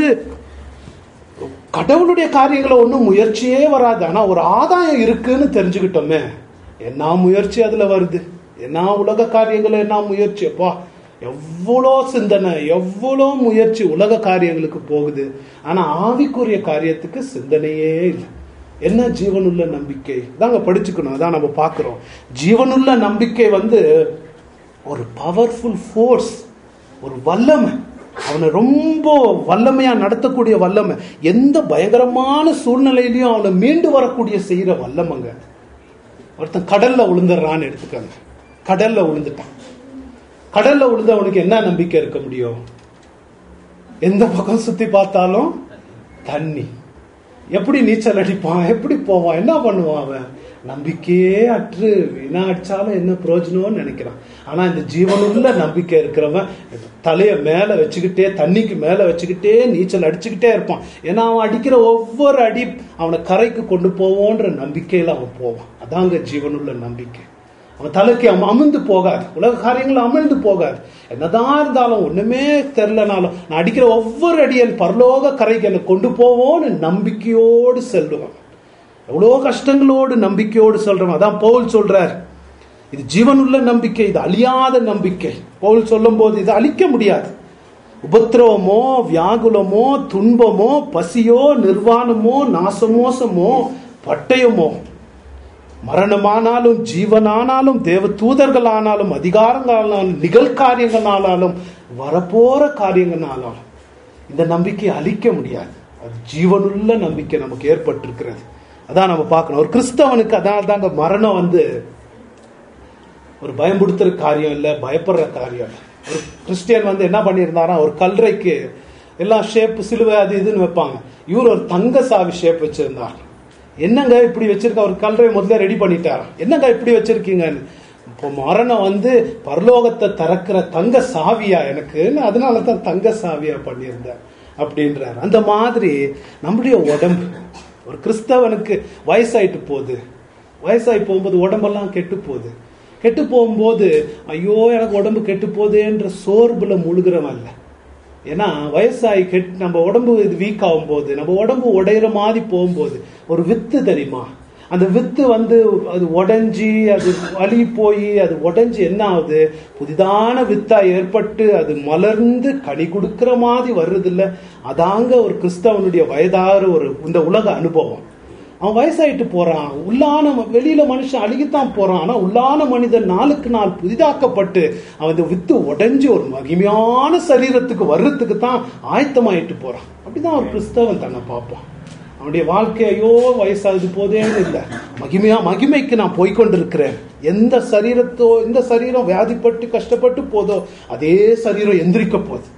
கடவுளுடைய காரியங்களை ஒன்றும் முயற்சியே வராது ஆனா ஒரு ஆதாயம் இருக்குன்னு தெரிஞ்சுக்கிட்டோமே என்ன முயற்சி அதுல வருது என்ன உலக காரியங்கள் என்ன முயற்சி அப்பா எவ்வளோ சிந்தனை எவ்வளோ முயற்சி உலக காரியங்களுக்கு போகுது ஆனா ஆவிக்குரிய காரியத்துக்கு சிந்தனையே இல்லை என்ன ஜீவனுள்ள நம்பிக்கை தாங்க படிச்சுக்கணும் அதான் நம்ம பார்க்கிறோம் ஜீவனுள்ள நம்பிக்கை வந்து ஒரு பவர்ஃபுல் ஃபோர்ஸ் ஒரு வல்லமை அவனை ரொம்ப வல்லமையா நடத்தக்கூடிய வல்லமை எந்த பயங்கரமான சூழ்நிலையிலையும் அவனை மீண்டு வரக்கூடிய செய்யற வல்லமைங்க ஒருத்தன் கடல்ல விழுந்துடுறான்னு எடுத்துக்கோங்க கடல்ல விழுந்துட்டான் கடல்ல விழுந்து அவனுக்கு என்ன நம்பிக்கை இருக்க முடியும் எந்த பக்கம் சுத்தி பார்த்தாலும் தண்ணி எப்படி நீச்சல் அடிப்பான் எப்படி போவான் என்ன பண்ணுவான் அவன் நம்பிக்கையே அற்று வீணா அடிச்சாலும் என்ன பிரயோஜனம்னு நினைக்கிறான் ஆனா இந்த ஜீவனுள்ள நம்பிக்கை இருக்கிறவன் தலைய மேல வச்சுக்கிட்டே தண்ணிக்கு மேல வச்சுக்கிட்டே நீச்சல் அடிச்சுக்கிட்டே இருப்பான் ஏன்னா அவன் அடிக்கிற ஒவ்வொரு அடி அவனை கரைக்கு கொண்டு போவோன்ற நம்பிக்கையில அவன் போவான் அதாங்க ஜீவனுள்ள நம்பிக்கை அவன் தலைக்கு அம- அமிழ்ந்து போகாது உலக காரியங்கள் அமிழ்ந்து போகாது என்னதான் இருந்தாலும் ஒண்ணுமே தெரிலனாலும் நான் அடிக்கிற ஒவ்வொரு அடியன் பரலோக கரைக்கு என்னை கொண்டு போவோன்னு நம்பிக்கையோடு செல்லுவான் எவ்வளோ கஷ்டங்களோடு நம்பிக்கையோடு சொல்றவன் அதான் பவுல் சொல்றார் இது ஜீவனுள்ள நம்பிக்கை இது அழியாத நம்பிக்கை பவுல் சொல்லும் போது இது அழிக்க முடியாது உபத்திரவமோ வியாகுலமோ துன்பமோ பசியோ நிர்வாணமோ நாசமோசமோ பட்டயமோ மரணமானாலும் ஜீவனானாலும் தேவ தூதர்களானாலும் அதிகாரங்களானாலும் நிகழ்காரியங்களானாலும் வரப்போற காரியங்களானாலும் இந்த நம்பிக்கையை அழிக்க முடியாது அது ஜீவனுள்ள நம்பிக்கை நமக்கு ஏற்பட்டிருக்கிறது அதான் நம்ம பார்க்கணும் ஒரு கிறிஸ்தவனுக்கு அதனால தாங்க மரணம் வந்து ஒரு பயம்படுத்துற காரியம் இல்லை பயப்படுற காரியம் இல்லை ஒரு கிறிஸ்டியன் வந்து என்ன பண்ணியிருந்தாராம் ஒரு கல்றைக்கு எல்லாம் ஷேப் சிலுவை அது இதுன்னு வைப்பாங்க இவர் ஒரு தங்க சாவி ஷேப் வச்சிருந்தார் என்னங்க இப்படி வச்சிருக்க ஒரு கல்றை முதல்ல ரெடி பண்ணிட்டாராம் என்னங்க இப்படி வச்சிருக்கீங்கன்னு இப்போ மரணம் வந்து பரலோகத்தை திறக்கிற தங்க சாவியா எனக்குன்னு அதனால தான் தங்க சாவியா பண்ணியிருந்தார் அப்படின்றார் அந்த மாதிரி நம்முடைய உடம்பு ஒரு கிறிஸ்தவனுக்கு வயசாயிட்டு போகுது வயசாகி போகும்போது உடம்பெல்லாம் கெட்டு போகுது கெட்டு போகும்போது ஐயோ எனக்கு உடம்பு கெட்டு போகுதேன்ற சோர்வுல முழுகிறவன் இல்லை ஏன்னா வயசாகி கெட் நம்ம உடம்பு இது வீக் ஆகும்போது நம்ம உடம்பு உடையிற மாதிரி போகும்போது ஒரு வித்து தெரியுமா அந்த வித்து வந்து அது உடைஞ்சி அது வலி போய் அது உடைஞ்சு என்ன ஆகுது புதிதான வித்தா ஏற்பட்டு அது மலர்ந்து கனி கொடுக்கிற மாதிரி வர்றது இல்ல அதாங்க ஒரு கிறிஸ்தவனுடைய வயதாகிற ஒரு இந்த உலக அனுபவம் அவன் வயசாயிட்டு போறான் உள்ளான ம- வெளியில மனுஷன் அழுகித்தான் போறான் ஆனா உள்ளான மனிதன் நாளுக்கு நாள் புதிதாக்கப்பட்டு அவன் இந்த வித்து உடைஞ்சு ஒரு மகிமையான சரீரத்துக்கு வர்றதுக்கு தான் ஆயத்தமாயிட்டு போறான் அப்படிதான் ஒரு கிறிஸ்தவன் தன்னை பார்ப்பான் அவனுடைய வாழ்க்கை ஐயோ வயசாகுது போதேன்னு இல்லை மகிமையா மகிமைக்கு நான் போய்க்கொண்டிருக்கிறேன் எந்த சரீரத்தோ எந்த சரீரம் வியாதிப்பட்டு கஷ்டப்பட்டு போதோ அதே சரீரம் எந்திரிக்க போகுது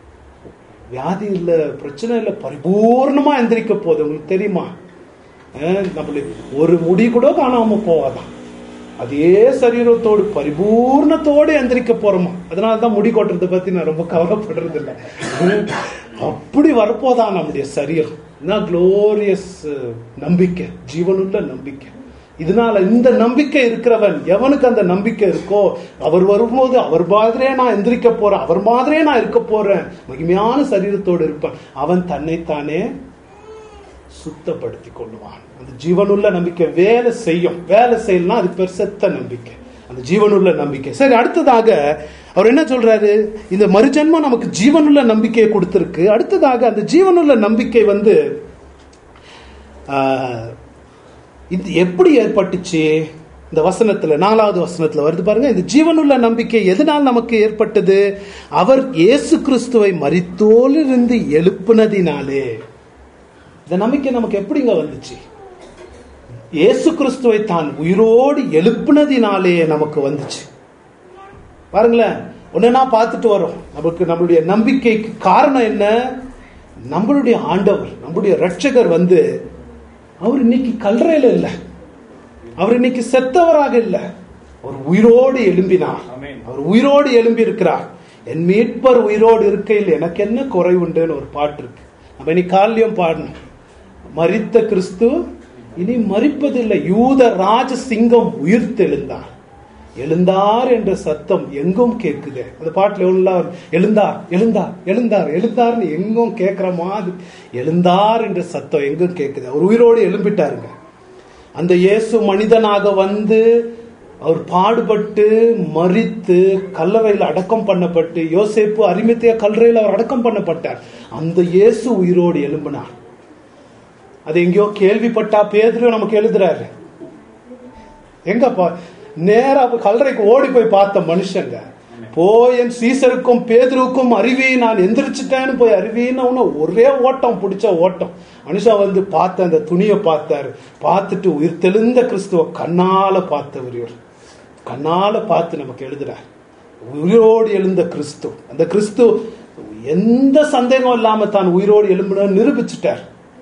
வியாதி இல்ல பிரச்சனை இல்ல பரிபூர்ணமா எந்திரிக்க போகுது உங்களுக்கு தெரியுமா அஹ் நம்மளுக்கு ஒரு முடி கூட காணாம போவாதான் அதே சரீரத்தோடு பரிபூர்ணத்தோடு எந்திரிக்க போறோமா அதனால தான் முடி கொட்டுறதை பத்தி நான் ரொம்ப கவலைப்படுறது இல்லை அப்படி வரப்போதான் நம்முடைய சரீரம் குளோரியஸ் நம்பிக்கை ஜீவனுள்ள நம்பிக்கை இதனால இந்த நம்பிக்கை இருக்கிறவன் எவனுக்கு அந்த நம்பிக்கை இருக்கோ அவர் வரும்போது அவர் மாதிரியே நான் எந்திரிக்க போறேன் அவர் மாதிரியே நான் இருக்க போறேன் மகிமையான சரீரத்தோடு இருப்பேன் அவன் தன்னைத்தானே சுத்தப்படுத்தி கொள்ளுவான் அந்த ஜீவனுள்ள நம்பிக்கை வேலை செய்யும் வேலை செய்யலாம் அது பெருசத்த நம்பிக்கை அந்த ஜீவனுள்ள நம்பிக்கை சரி அடுத்ததாக அவர் என்ன சொல்றாரு இந்த மறுஜன்மம் நமக்கு ஜீவனுள்ள நம்பிக்கையை கொடுத்திருக்கு அடுத்ததாக அந்த ஜீவனுள்ள நம்பிக்கை வந்து ஆஹ், இது எப்படி ஏற்பட்டுச்சு இந்த வசனத்துல நாலாவது வசனத்துல வருது பாருங்க இந்த ஜீவனுள்ள நம்பிக்கை எதனால் நமக்கு ஏற்பட்டது அவர் இயேசு கிறிஸ்துவை மரித்தோலிருந்து எழுப்புனதினாலே இந்த நம்பிக்கை நமக்கு எப்படிங்க வந்துச்சு இயேசு கிறிஸ்துவை தான் உயிரோடு எழுப்புனதினாலே நமக்கு வந்துச்சு பாருங்களேன் ஒன்னா பார்த்துட்டு வரோம் நமக்கு நம்மளுடைய நம்பிக்கைக்கு காரணம் என்ன நம்மளுடைய ஆண்டவர் நம்மளுடைய ரட்சகர் வந்து அவர் இன்னைக்கு கல்லறையில இல்லை அவர் இன்னைக்கு செத்தவராக இல்லை அவர் உயிரோடு எழும்பினார் ஆமென். அவர் உயிரோடு எழும்பி இருக்கிறார் என் மீட்பர் உயிரோடு இருக்கையில் எனக்கு என்ன குறை உண்டுன்னு ஒரு பாட்டு இருக்கு நம்ம இன்னைக்கு காலையும் பாடணும் மரித்த கிறிஸ்து இனி மரிப்பதில்லை யூத ராஜ சிங்கம் உயிர்த்தெழுந்தார் எழுந்தார் என்ற சத்தம் எங்கும் கேட்குது அந்த பாட்டுல எவ்வளவு எழுந்தார் எழுந்தார் எழுந்தார் எழுந்தார்னு எங்கும் கேட்கிற மாதிரி எழுந்தார் என்ற சத்தம் எங்கும் கேட்குது அவர் உயிரோடு எழும்பிட்டாருங்க அந்த இயேசு மனிதனாக வந்து அவர் பாடுபட்டு மரித்து கல்லறையில் அடக்கம் பண்ணப்பட்டு யோசேப்பு அரிமத்திய கல்லறையில் அவர் அடக்கம் பண்ணப்பட்டார் அந்த இயேசு உயிரோடு எழும்பினார் அது எங்கேயோ கேள்விப்பட்டா பேதுரு நமக்கு எழுதுறாரு எங்கப்பா நேரா போய் கல்லறைக்கு ஓடி போய் பார்த்த மனுஷங்க போய் என் சீசருக்கும் பேதுருக்கும் அருவி நான் எந்திரிச்சிட்டேன்னு போய் அருவின்னு ஒரே ஓட்டம் பிடிச்ச ஓட்டம் மனுஷன் வந்து பார்த்த அந்த துணியை பார்த்தாரு பார்த்துட்டு உயிர் தெளிந்த கிறிஸ்துவ கண்ணால பார்த்தவர் இவர் கண்ணால பார்த்து நமக்கு எழுதுறார் உயிரோடு எழுந்த கிறிஸ்து அந்த கிறிஸ்து எந்த சந்தேகம் இல்லாம தான் உயிரோடு எழும்புன நிரூபிச்சிட்டார்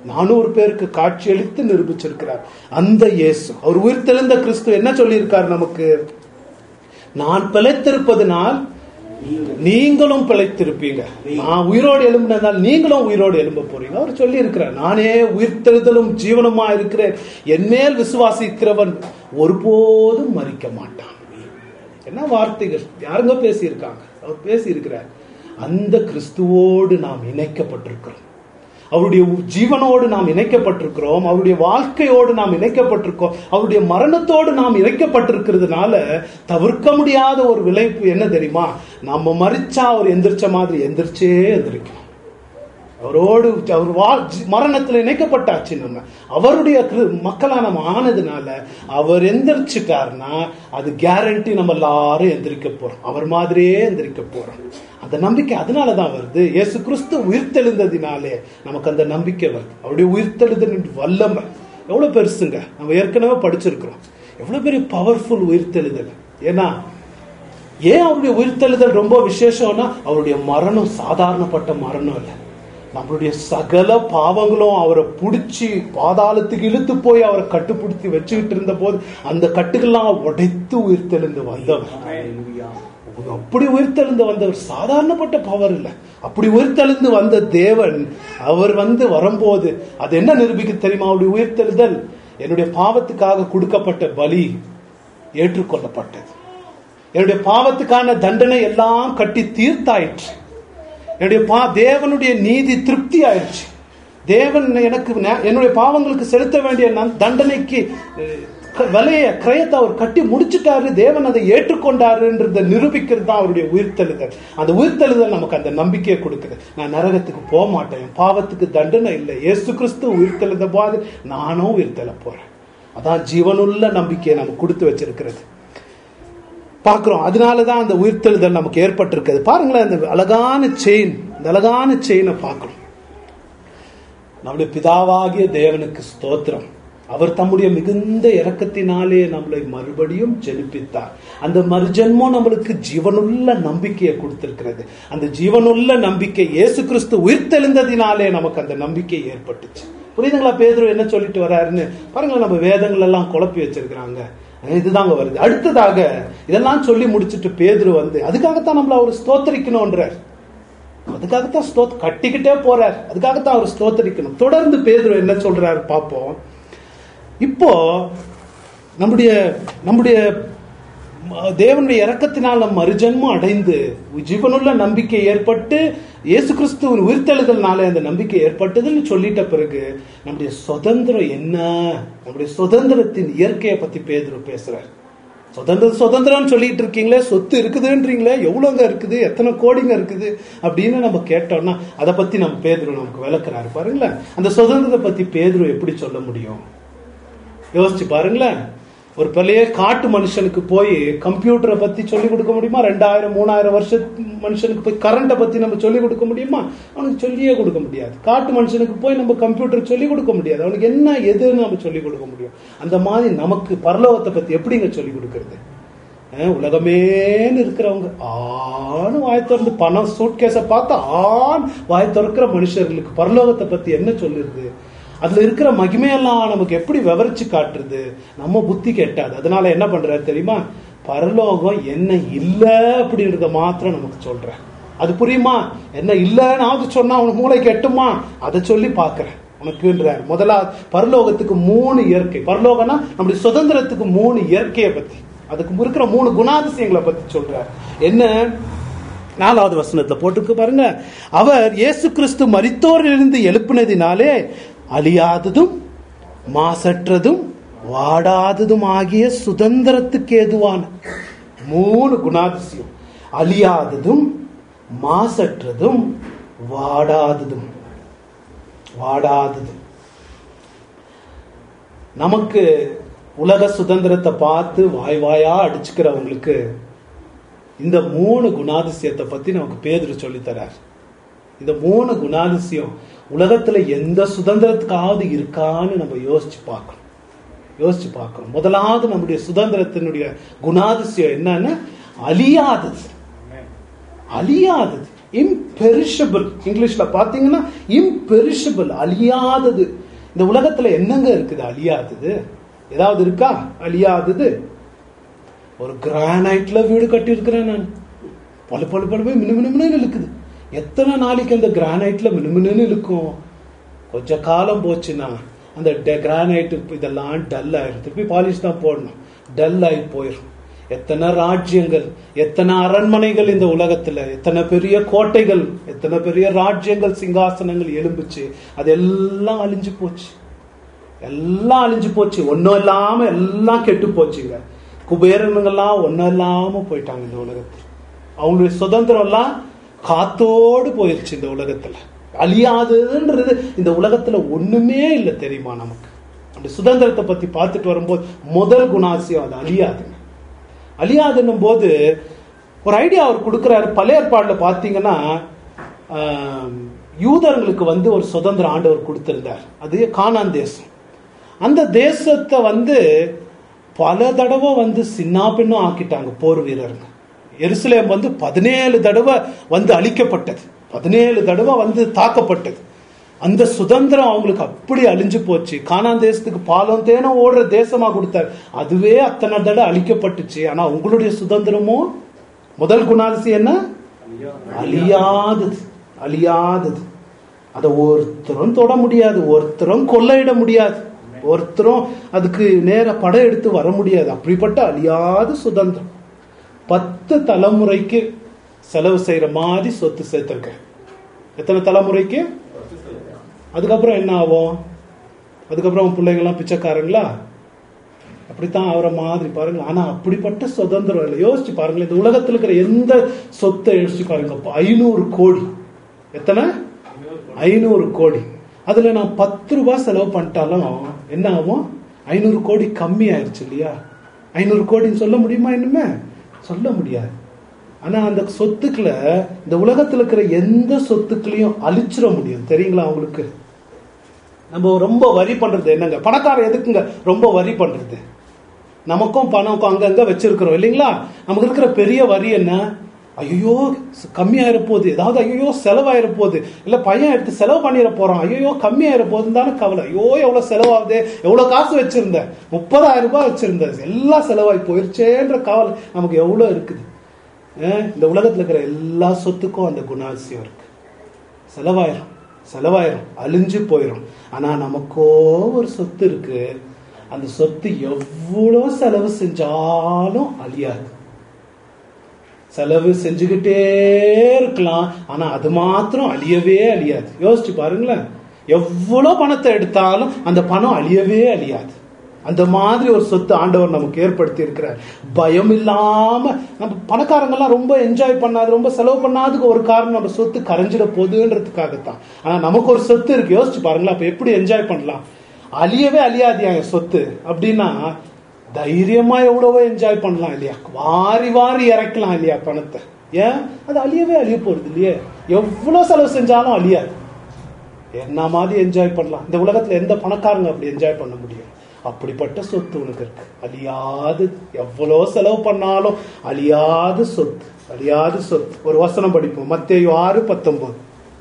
நானூறு பேருக்கு காட்சியளித்து நிரூபிச்சிருக்கிறார் அந்த இயேசு அவர் உயிர்த்தெழுந்த கிறிஸ்து என்ன சொல்லியிருக்கார் நமக்கு நான் பிழைத்திருப்பதனால் நீங்களும் பிழைத்திருப்பீங்க நான் உயிரோடு எழும்பினதால் நீங்களும் உயிரோடு எழும்ப போறீங்க அவர் சொல்லி இருக்கிறார் நானே உயிர்த்தெழுதலும் ஜீவனுமா இருக்கிறேன் என் மேல் விசுவாசிக்கிறவன் ஒருபோதும் மறிக்க மாட்டான் என்ன வார்த்தைகள் யாருங்க பேசியிருக்காங்க அவர் பேசியிருக்கிறார் அந்த கிறிஸ்துவோடு நாம் இணைக்கப்பட்டிருக்கிறோம் அவருடைய ஜீவனோடு நாம் இணைக்கப்பட்டிருக்கிறோம் அவருடைய வாழ்க்கையோடு நாம் இணைக்கப்பட்டிருக்கோம் அவருடைய மரணத்தோடு நாம் இணைக்கப்பட்டிருக்கிறதுனால தவிர்க்க முடியாத ஒரு விளைவு என்ன தெரியுமா நம்ம மறிச்சா அவர் எந்திரிச்ச மாதிரி எந்திரிச்சே எந்திரிக்கணும் அவரோடு அவர் வா மரணத்தில் இணைக்கப்பட்டாச்சு நம்ம அவருடைய கிரு- மக்களா நம்ம ஆனதுனால அவர் எந்திரிச்சிட்டார்னா அது கேரண்டி நம்ம எல்லாரும் எந்திரிக்க போறோம் அவர் மாதிரியே எந்திரிக்க போறோம் அந்த நம்பிக்கை அதனால தான் வருது இயேசு கிறிஸ்து உயிர்த்தெழுந்ததினாலே நமக்கு அந்த நம்பிக்கை வருது அவருடைய உயிர்த்தெழுதலின் வல்லமை எவ்வளவு பெருசுங்க நம்ம ஏற்கனவே படிச்சிருக்கிறோம் எவ்வளவு பெரிய பவர்ஃபுல் உயிர்த்தெழுதல் ஏன்னா ஏன் அவருடைய உயிர்த்தெழுதல் ரொம்ப விசேஷம்னா அவருடைய மரணம் சாதாரணப்பட்ட மரணம் இல்லை நம்மளுடைய சகல பாவங்களும் அவரை பிடிச்சி பாதாளத்துக்கு இழுத்து போய் அவரை கட்டுப்பிடித்து வச்சுக்கிட்டு இருந்த போது அந்த கட்டுகள்லாம் உடைத்து உயிர்த்தெழுந்து வந்தவர் அப்படி உயிர்த்தெழுந்து வந்தவர் சாதாரணப்பட்ட பவர் இல்லை அப்படி உயிர்த்தெழுந்து வந்த தேவன் அவர் வந்து வரும்போது அது என்ன நிரூபிக்க தெரியுமா அவருடைய உயிர்த்தெழுதல் என்னுடைய பாவத்துக்காக கொடுக்கப்பட்ட பலி ஏற்றுக்கொள்ளப்பட்டது என்னுடைய பாவத்துக்கான தண்டனை எல்லாம் கட்டி தீர்த்தாயிற்று என்னுடைய பா தேவனுடைய நீதி திருப்தி ஆயிடுச்சு தேவன் எனக்கு நே- என்னுடைய பாவங்களுக்கு செலுத்த வேண்டிய நன்- தண்டனைக்கு அஹ், க- விலைய கிரயத்தை அவர் கட்டி முடிச்சிட்டாரு தேவன் அதை ஏற்றுக்கொண்டாருன்றத நிரூபிக்கிறது தான் அவருடைய உயிர்த்தெழுதல் அந்த உயிர்த்தெழுதல் நமக்கு அந்த நம்பிக்கையை கொடுக்குது நான் நரகத்துக்கு போக மாட்டேன் என் பாவத்துக்கு தண்டனை இல்லை இயேசு கிறிஸ்து உயிர்த்தெழுத போது நானும் உயிர்த்தெழ போறேன் அதான் ஜீவனுள்ள நம்பிக்கையை நமக்கு கொடுத்து வச்சிருக்கிறது பார்க்கிறோம் அதனால தான் அந்த உயிர்த்தெழுதல் நமக்கு ஏற்பட்டிருக்குது பாருங்களேன் அந்த அழகான செயின் இந்த அழகான செயினை பார்க்கணும் நம்முடைய பிதாவாகிய தேவனுக்கு ஸ்தோத்திரம் அவர் தம்முடைய மிகுந்த இரக்கத்தினாலே நம்மளை மறுபடியும் ஜெனிப்பித்தார் அந்த மறுஜென்மம் நம்மளுக்கு ஜீவனுள்ள நம்பிக்கையை கொடுத்திருக்கிறது அந்த ஜீவனுள்ள நம்பிக்கை இயேசு கிறிஸ்து உயிர்த்தெழுந்ததினாலே நமக்கு அந்த நம்பிக்கை ஏற்பட்டுச்சு புரியுதுங்களா பேதுரு என்ன சொல்லிட்டு வர்றாருன்னு பாருங்களேன் நம்ம வேதங்கள் எல்லாம் குழப்பி வச்சிருக்கிறாங்க இதுதாங்க வருது அடுத்ததாக இதெல்லாம் சொல்லி முடிச்சிட்டு பேதுரு வந்து அதுக்காகத்தான் நம்மள அவர் ஸ்தோத்தரிக்கணும்ன்றார் அதுக்காகத்தான் ஸ்தோத் கட்டிக்கிட்டே போறார் அதுக்காகத்தான் அவர் ஸ்தோத்தரிக்கணும் தொடர்ந்து பேதுரு என்ன சொல்றாரு பார்ப்போம் இப்போ நம்முடைய நம்முடைய ம- தேவனுடைய இரக்கத்தினால் நம் மறுஜன்மம் அடைந்து ஜீவனுள்ள நம்பிக்கை ஏற்பட்டு இயேசு கிறிஸ்துவின் உயிர்த்தெழுதல்னால அந்த நம்பிக்கை ஏற்பட்டதுன்னு சொல்லிட்ட பிறகு நம்முடைய சுதந்திரம் என்ன நம்முடைய சுதந்திரத்தின் இயற்கையை பத்தி பேதுரு பேசுறார் சுதந்திரம் சுதந்திரம்னு சொல்லிட்டு இருக்கீங்களே சொத்து இருக்குதுன்றீங்களே எவ்வளோங்க இருக்குது எத்தனை கோடிங்க இருக்குது அப்படின்னு நம்ம கேட்டோம்னா அதை பத்தி நம்ம பேதுரு நமக்கு விளக்குறாரு பாருங்களேன் அந்த சுதந்திரத்தை பத்தி பேதுரு எப்படி சொல்ல முடியும் யோசிச்சு பாருங்களேன் ஒரு பழைய காட்டு மனுஷனுக்கு போய் கம்ப்யூட்டரை பத்தி சொல்லி கொடுக்க முடியுமா ரெண்டாயிரம் மூணாயிரம் வருஷ மனுஷனுக்கு போய் கரண்ட்டை பத்தி நம்ம சொல்லி கொடுக்க முடியுமா அவனுக்கு சொல்லியே கொடுக்க முடியாது காட்டு மனுஷனுக்கு போய் நம்ம கம்ப்யூட்டர் சொல்லி கொடுக்க முடியாது அவனுக்கு என்ன எதுன்னு நம்ம சொல்லி கொடுக்க முடியும் அந்த மாதிரி நமக்கு பரலோகத்தை பத்தி எப்படிங்க சொல்லி கொடுக்கறது அஹ் உலகமேன்னு இருக்கிறவங்க ஆண் வாய் திறந்து பணம் சூட்கேஸை பார்த்து ஆண் வாய் திறக்கிற மனுஷர்களுக்கு பரலோகத்தை பத்தி என்ன சொல்லுறது அதுல இருக்கிற மகிமையெல்லாம் நமக்கு எப்படி விவரிச்சு காட்டுறது நம்ம புத்தி கெட்டாது அதனால என்ன பண்றாரு தெரியுமா பரலோகம் என்ன இல்ல அப்படின்றத மாத்திரம் நமக்கு சொல்றேன் அது புரியுமா என்ன இல்லைன்னு சொன்னா உனக்கு மூளை கெட்டுமா அதை சொல்லி பார்க்கிறேன் உனக்குன்றார் முதலா பரலோகத்துக்கு மூணு இயற்கை பரலோகம்னா நம்முடைய சுதந்திரத்துக்கு மூணு இயற்கையை பத்தி அதுக்கு இருக்கிற மூணு குணாதிசயங்களை பத்தி சொல்றார் என்ன நாலாவது வசனத்தை போட்டுருக்கு பாருங்க அவர் இயேசு கிறிஸ்து மரித்தோரிலிருந்து எழுப்பினதினாலே அழியாததும் மாசற்றதும் வாடாததும் ஆகிய சுதந்திரத்துக்கு ஏதுவான மூணு குணாதிசயம் அழியாததும் மாசற்றதும் வாடாததும் வாடாததும் நமக்கு உலக சுதந்திரத்தை பார்த்து வாய் வாயா அடிச்சுக்கிறவங்களுக்கு இந்த மூணு குணாதிசயத்தை பத்தி நமக்கு பேதுரு சொல்லித் தரார் இந்த மூணு குணாதிசயம் உலகத்துல எந்த சுதந்திரத்துக்காவது இருக்கான்னு நம்ம யோசிச்சு பார்க்கணும் யோசிச்சு பார்க்கணும் முதலாவது நம்முடைய சுதந்திரத்தினுடைய குணாதிசயம் என்னன்னா அழியாதது அழியாதது இம்பெரிஷபிள் இங்கிலீஷ்ல பாத்தீங்கன்னா இம்பெரிஷபிள் அழியாதது இந்த உலகத்துல என்னங்க இருக்குது அழியாதது ஏதாவது இருக்கா அழியாதது ஒரு கிரானைட்ல வீடு கட்டி இருக்கிறேன் நான் பல பல பல போய் மினுமினுன்னு இழுக்குது எத்தனை நாளைக்கு அந்த கிரானைட்ல மினுமினுன்னு இழுக்கும் கொஞ்ச காலம் போச்சுன்னா அந்த கிரானைட் இதெல்லாம் டல் ஆயிரும் திருப்பி பாலிஷ் தான் போடணும் டல் ஆகி போயிடும் எத்தனை ராஜ்யங்கள் எத்தனை அரண்மனைகள் இந்த உலகத்துல எத்தனை பெரிய கோட்டைகள் எத்தனை பெரிய ராஜ்யங்கள் சிங்காசனங்கள் எலும்புச்சு அதெல்லாம் அழிஞ்சு போச்சு எல்லாம் அழிஞ்சு போச்சு ஒன்றும் இல்லாம எல்லாம் கெட்டு போச்சுங்க குபேரனுங்கெல்லாம் ஒன்றும் இல்லாம போயிட்டாங்க இந்த உலகத்துல அவங்களுடைய சுதந்திரம் எல்லாம் காத்தோடு போயிருச்சு இந்த உலகத்துல அழியாதுன்றது இந்த உலகத்துல ஒண்ணுமே இல்லை தெரியுமா நமக்கு அந்த சுதந்திரத்தை பத்தி பார்த்துட்டு வரும்போது முதல் குணாசியம் அது அழியாதுங்க அழியாதுன்னும் போது ஒரு ஐடியா அவர் கொடுக்குறாரு பழைய ஏற்பாடுல பார்த்தீங்கன்னா ஆம், யூதர்களுக்கு வந்து ஒரு சுதந்திர ஆண்டவர் கொடுத்திருந்தார் அது கானான் தேசம் அந்த தேசத்தை வந்து பல தடவை வந்து சின்ன பின்னும் ஆக்கிட்டாங்க போர் வீரருங்க எருசலேம் வந்து பதினேழு தடவை வந்து அழிக்கப்பட்டது பதினேழு தடவை வந்து தாக்கப்பட்டது அந்த சுதந்திரம் அவங்களுக்கு அப்படி அழிஞ்சு போச்சு கானான் தேசத்துக்கு பாலம் தேனம் ஓடுற தேசமா கொடுத்தாரு அதுவே அத்தனை தடவை அழிக்கப்பட்டுச்சு ஆனா உங்களுடைய சுதந்திரமோ முதல் குணாதிசயம் என்ன அழியாதது அழியாதது அதை ஒருத்தரும் தொட முடியாது ஒருத்தரும் கொள்ளையிட முடியாது ஒருத்தரும் அதுக்கு நேர படம் எடுத்து வர முடியாது அப்படிப்பட்ட அழியாத சுதந்திரம் பத்து தலைமுறைக்கு செலவு செய்யற மாதிரி சொத்து சேர்த்திருக்கேன் எத்தனை தலைமுறைக்கு அதுக்கப்புறம் என்ன ஆகும் அதுக்கப்புறம் உன் பிள்ளைங்களாம் பிச்சைக்காரங்களா அப்படித்தான் ஆகிற மாதிரி பாருங்க ஆனா அப்படிப்பட்ட சுதந்திரம் இல்லை யோசிச்சு பாருங்களேன் இந்த உலகத்துல இருக்கிற எந்த சொத்தை யோசிச்சு பாருங்க ஐநூறு கோடி எத்தனை ஐநூறு கோடி அதுல நான் பத்து ரூபாய் செலவு பண்ணிட்டாலும் என்ன ஆகும் ஐநூறு கோடி கம்மி ஆயிடுச்சு இல்லையா ஐநூறு கோடின்னு சொல்ல முடியுமா இன்னுமே சொல்ல முடியாது ஆனா அந்த சொத்துக்களை இந்த உலகத்துல இருக்கிற எந்த சொத்துக்களையும் அழிச்சிட முடியும் தெரியுங்களா அவங்களுக்கு நம்ம ரொம்ப வரி பண்றது என்னங்க பணக்காரன் எதுக்குங்க ரொம்ப வரி பண்றது நமக்கும் பணம் அங்கங்க வச்சிருக்கிறோம் இல்லைங்களா நமக்கு இருக்கிற பெரிய வரி என்ன ஐயோ கம்மியாயிர போகுது ஏதாவது ஐயோ செலவாயிர போகுது இல்ல பையன் எடுத்து செலவு பண்ணிட போறான் ஐயோ கம்மியாயிர போகுதுன்னு தானே கவலை ஐயோ எவ்வளவு செலவாகுது எவ்வளவு காசு வச்சிருந்தேன் முப்பதாயிரம் ரூபாய் வச்சிருந்தேன் எல்லாம் செலவாகி போயிருச்சேன்ற கவலை நமக்கு எவ்வளவு இருக்குது அஹ் இந்த உலகத்துல இருக்கிற எல்லா சொத்துக்கும் அந்த குணாதிசயம் இருக்கு செலவாயிரும் செலவாயிரும் அழிஞ்சு போயிடும் ஆனா நமக்கோ ஒரு சொத்து இருக்கு அந்த சொத்து எவ்வளோ செலவு செஞ்சாலும் அழியாது செலவு செஞ்சுக்கிட்டே இருக்கலாம் ஆனா அது மாத்திரம் அழியவே அழியாது யோசிச்சு பாருங்களேன் எவ்வளவு பணத்தை எடுத்தாலும் அந்த பணம் அழியவே அழியாது அந்த மாதிரி ஒரு சொத்து ஆண்டவர் நமக்கு ஏற்படுத்தி இருக்கிறார் பயம் இல்லாம நம்ம பணக்காரங்கெல்லாம் ரொம்ப என்ஜாய் பண்ணாது ரொம்ப செலவு பண்ணாதுக்கு ஒரு காரணம் நம்ம சொத்து கரைஞ்சிட போகுதுன்றதுக்காகத்தான் ஆனா நமக்கு ஒரு சொத்து இருக்கு யோசிச்சு பாருங்களேன் அப்ப எப்படி என்ஜாய் பண்ணலாம் அழியவே அழியாதியா என் சொத்து அப்படின்னா தைரியமா எவ்வளவோ என்ஜாய் பண்ணலாம் இல்லையா வாரி வாரி இறக்கலாம் இல்லையா பணத்தை ஏன் அது அழியவே அழிய போறது இல்லையே எவ்வளவு செலவு செஞ்சாலும் அழியாது என்ன மாதிரி என்ஜாய் பண்ணலாம் இந்த உலகத்துல எந்த பணக்காரங்க அப்படி என்ஜாய் பண்ண முடியும் அப்படிப்பட்ட சொத்து உனக்கு இருக்கு அழியாது எவ்வளோ செலவு பண்ணாலும் அழியாத சொத்து அழியாத சொத்து ஒரு வசனம் படிப்போம் மத்தேயு ஆறு பத்தொன்பது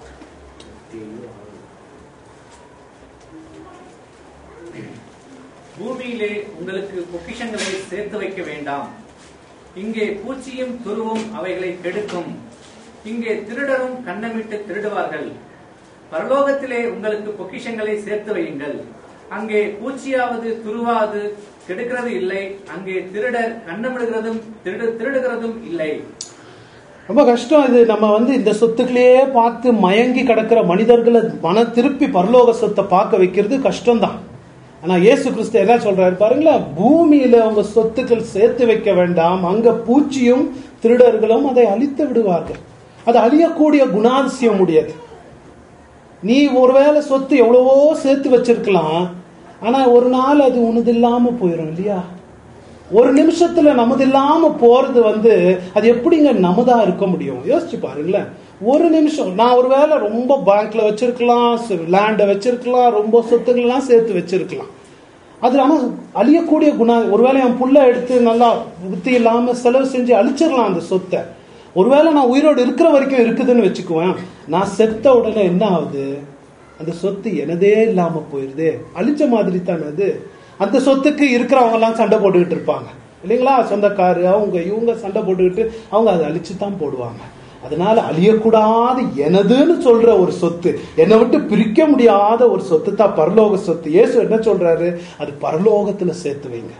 பூமியிலே உங்களுக்கு பொக்கிஷங்களை சேர்த்து வைக்க வேண்டாம் இங்கே பூச்சியும் துருவும் அவைகளை கெடுக்கும் இங்கே திருடரும் கண்ணமிட்டு திருடுவார்கள் பரலோகத்திலே உங்களுக்கு பொக்கிஷங்களை சேர்த்து வையுங்கள் அங்கே பூச்சியாவது துருவாது கெடுக்கிறது இல்லை அங்கே திருடர் கண்ணமிடுகிறதும் திருடு திருடுகிறதும் இல்லை ரொம்ப கஷ்டம் இது நம்ம வந்து இந்த சொத்துக்களையே பார்த்து மயங்கி கிடக்கிற மனிதர்களை மன திருப்பி பரலோக சொத்தை பார்க்க வைக்கிறது கஷ்டம்தான் ஆனா இயேசு கிறிஸ்து என்ன சொல்றாரு பாருங்களேன் பூமியில உங்க சொத்துக்கள் சேர்த்து வைக்க வேண்டாம் அங்க பூச்சியும் திருடர்களும் அதை அழித்து விடுவார்கள் அது அழியக்கூடிய குணாதிசயம் உடையது நீ ஒருவேளை சொத்து எவ்வளவோ சேர்த்து வச்சிருக்கலாம் ஆனா ஒரு நாள் அது உனது இல்லாம போயிடும் இல்லையா ஒரு நிமிஷத்துல நமது இல்லாம போறது வந்து அது எப்படிங்க நமதா இருக்க முடியும் யோசிச்சு பாருங்களேன் ஒரு நிமிஷம் நான் ஒருவேளை ரொம்ப பேங்க்ல வச்சிருக்கலாம் லேண்டை வச்சிருக்கலாம் ரொம்ப சொத்துக்கள்லாம் சேர்த்து வச்சிருக்கலாம் அது ஆனா அழியக்கூடிய குணம் ஒருவேளை என் புள்ள எடுத்து நல்லா புத்தி இல்லாம செலவு செஞ்சு அழிச்சிடலாம் அந்த சொத்தை ஒருவேளை நான் உயிரோடு இருக்கிற வரைக்கும் இருக்குதுன்னு வச்சுக்குவேன் நான் செத்த உடனே என்ன ஆகுது அந்த சொத்து எனதே இல்லாம போயிருதே அழிச்ச மாதிரி தானே அது அந்த சொத்துக்கு இருக்கிறவங்க எல்லாம் சண்டை போட்டுக்கிட்டு இருப்பாங்க இல்லைங்களா சொந்தக்காரு அவங்க இவங்க சண்டை போட்டுக்கிட்டு அவங்க அதை அழிச்சு தான் போடுவாங்க அதனால அழியக்கூடாது எனதுன்னு சொல்ற ஒரு சொத்து என்னை விட்டு பிரிக்க முடியாத ஒரு சொத்து தான் பரலோக சொத்து இயேசு என்ன சொல்றாரு அது பரலோகத்துல சேர்த்து வைங்க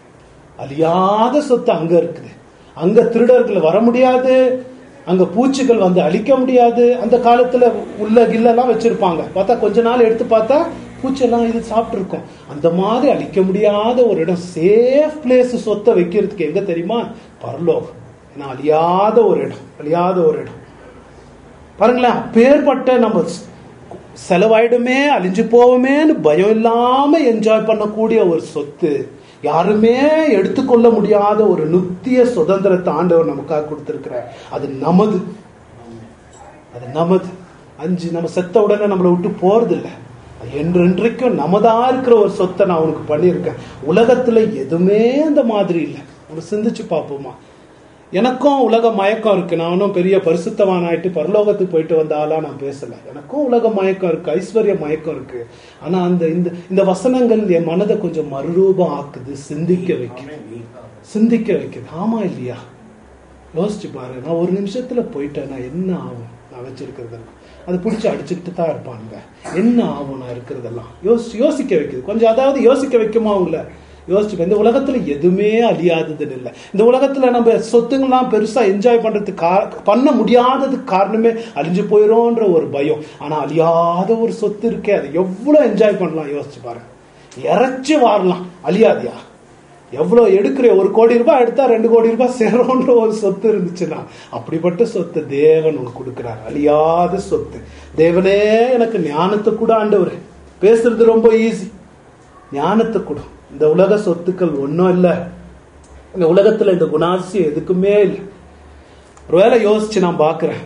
அழியாத சொத்து அங்க இருக்குது அங்க திருடர்கள் வர முடியாது அங்க பூச்சிகள் வந்து அழிக்க முடியாது அந்த காலத்துல உள்ள கில்லெல்லாம் வச்சிருப்பாங்க பார்த்தா கொஞ்ச நாள் எடுத்து பார்த்தா பூச்செல்லாம் இது சாப்பிட்டுருக்கோம் அந்த மாதிரி அழிக்க முடியாத ஒரு இடம் சேஃப் பிளேஸ் சொத்தை வைக்கிறதுக்கு எங்க தெரியுமா பரலோகம் ஏன்னா அழியாத ஒரு இடம் அழியாத ஒரு இடம் பாருங்களேன் அப்பேற்பட்ட நம்ம ஸ்- செலவாயிடுமே அழிஞ்சு போவோமேன்னு பயம் இல்லாம என்ஜாய் பண்ணக்கூடிய ஒரு சொத்து யாருமே எடுத்துக்கொள்ள முடியாத ஒரு நித்திய சுதந்திரத்தை ஆண்டவர் நமக்காக கொடுத்திருக்கிறார் அது நமது அது நமது அஞ்சு நம்ம செத்த உடனே நம்மளை விட்டு போறது இல்ல அது என்றென்றைக்கும் நமதா இருக்கிற ஒரு சொத்தை நான் உனக்கு பண்ணியிருக்கேன் உலகத்துல எதுவுமே அந்த மாதிரி இல்லை நம்ம சிந்திச்சு பார்ப்போமா எனக்கும் உலக மயக்கம் இருக்கு நான் ஒன்றும் பெரிய பரிசுத்தவான் ஆயிட்டு பரலோகத்துக்கு போயிட்டு வந்த ஆளா நான் பேசல எனக்கும் உலக மயக்கம் இருக்கு ஐஸ்வர்ய மயக்கம் இருக்கு ஆனா அந்த இந்த இந்த வசனங்கள் என் மனதை கொஞ்சம் மறுரூபம் ஆக்குது சிந்திக்க வைக்குது சிந்திக்க வைக்குது ஆமா இல்லையா யோசிச்சு பாரு நான் ஒரு நிமிஷத்துல போயிட்டேன்னா என்ன ஆகும் நான் வச்சிருக்கிறதெல்லாம் அது பிடிச்சி அடிச்சுக்கிட்டு தான் இருப்பாங்க என்ன ஆகும் நான் இருக்கிறதெல்லாம் யோசி யோசிக்க வைக்குது கொஞ்சம் அதாவது யோசிக்க வைக்குமா உங்களை யோசிச்சு பாரு. இந்த உலகத்துல எதுவுமே அழியாததுன்னு இல்லை இந்த உலகத்துல நம்ம சொத்துங்கள்லாம் பெருசா என்ஜாய் பண்றதுக்கு கா- பண்ண முடியாததுக்கு காரணமே அழிஞ்சு போயிரோன்ற ஒரு பயம் ஆனா அழியாத ஒரு சொத்து இருக்கே அதை எவ்வளவு என்ஜாய் பண்ணலாம் யோசிச்சு பாருங்க இறைச்சி வாரலாம் அழியாதியா எவ்வளவு எடுக்கிற ஒரு கோடி ரூபாய் எடுத்தா ரெண்டு கோடி ரூபாய் சேரும்ன்ற ஒரு சொத்து இருந்துச்சுன்னா அப்படிப்பட்ட சொத்து தேவன் உனக்கு கொடுக்கிறார் அழியாத சொத்து தேவனே எனக்கு ஞானத்தை கூட ஆண்டவர் பேசுறது ரொம்ப ஈஸி ஞானத்தை கொடு இந்த உலக சொத்துக்கள் ஒன்றும் இல்லை இந்த உலகத்துல இந்த குணாசியம் எதுக்குமே இல்லை ஒருவேளை யோசிச்சு நான் பார்க்கிறேன்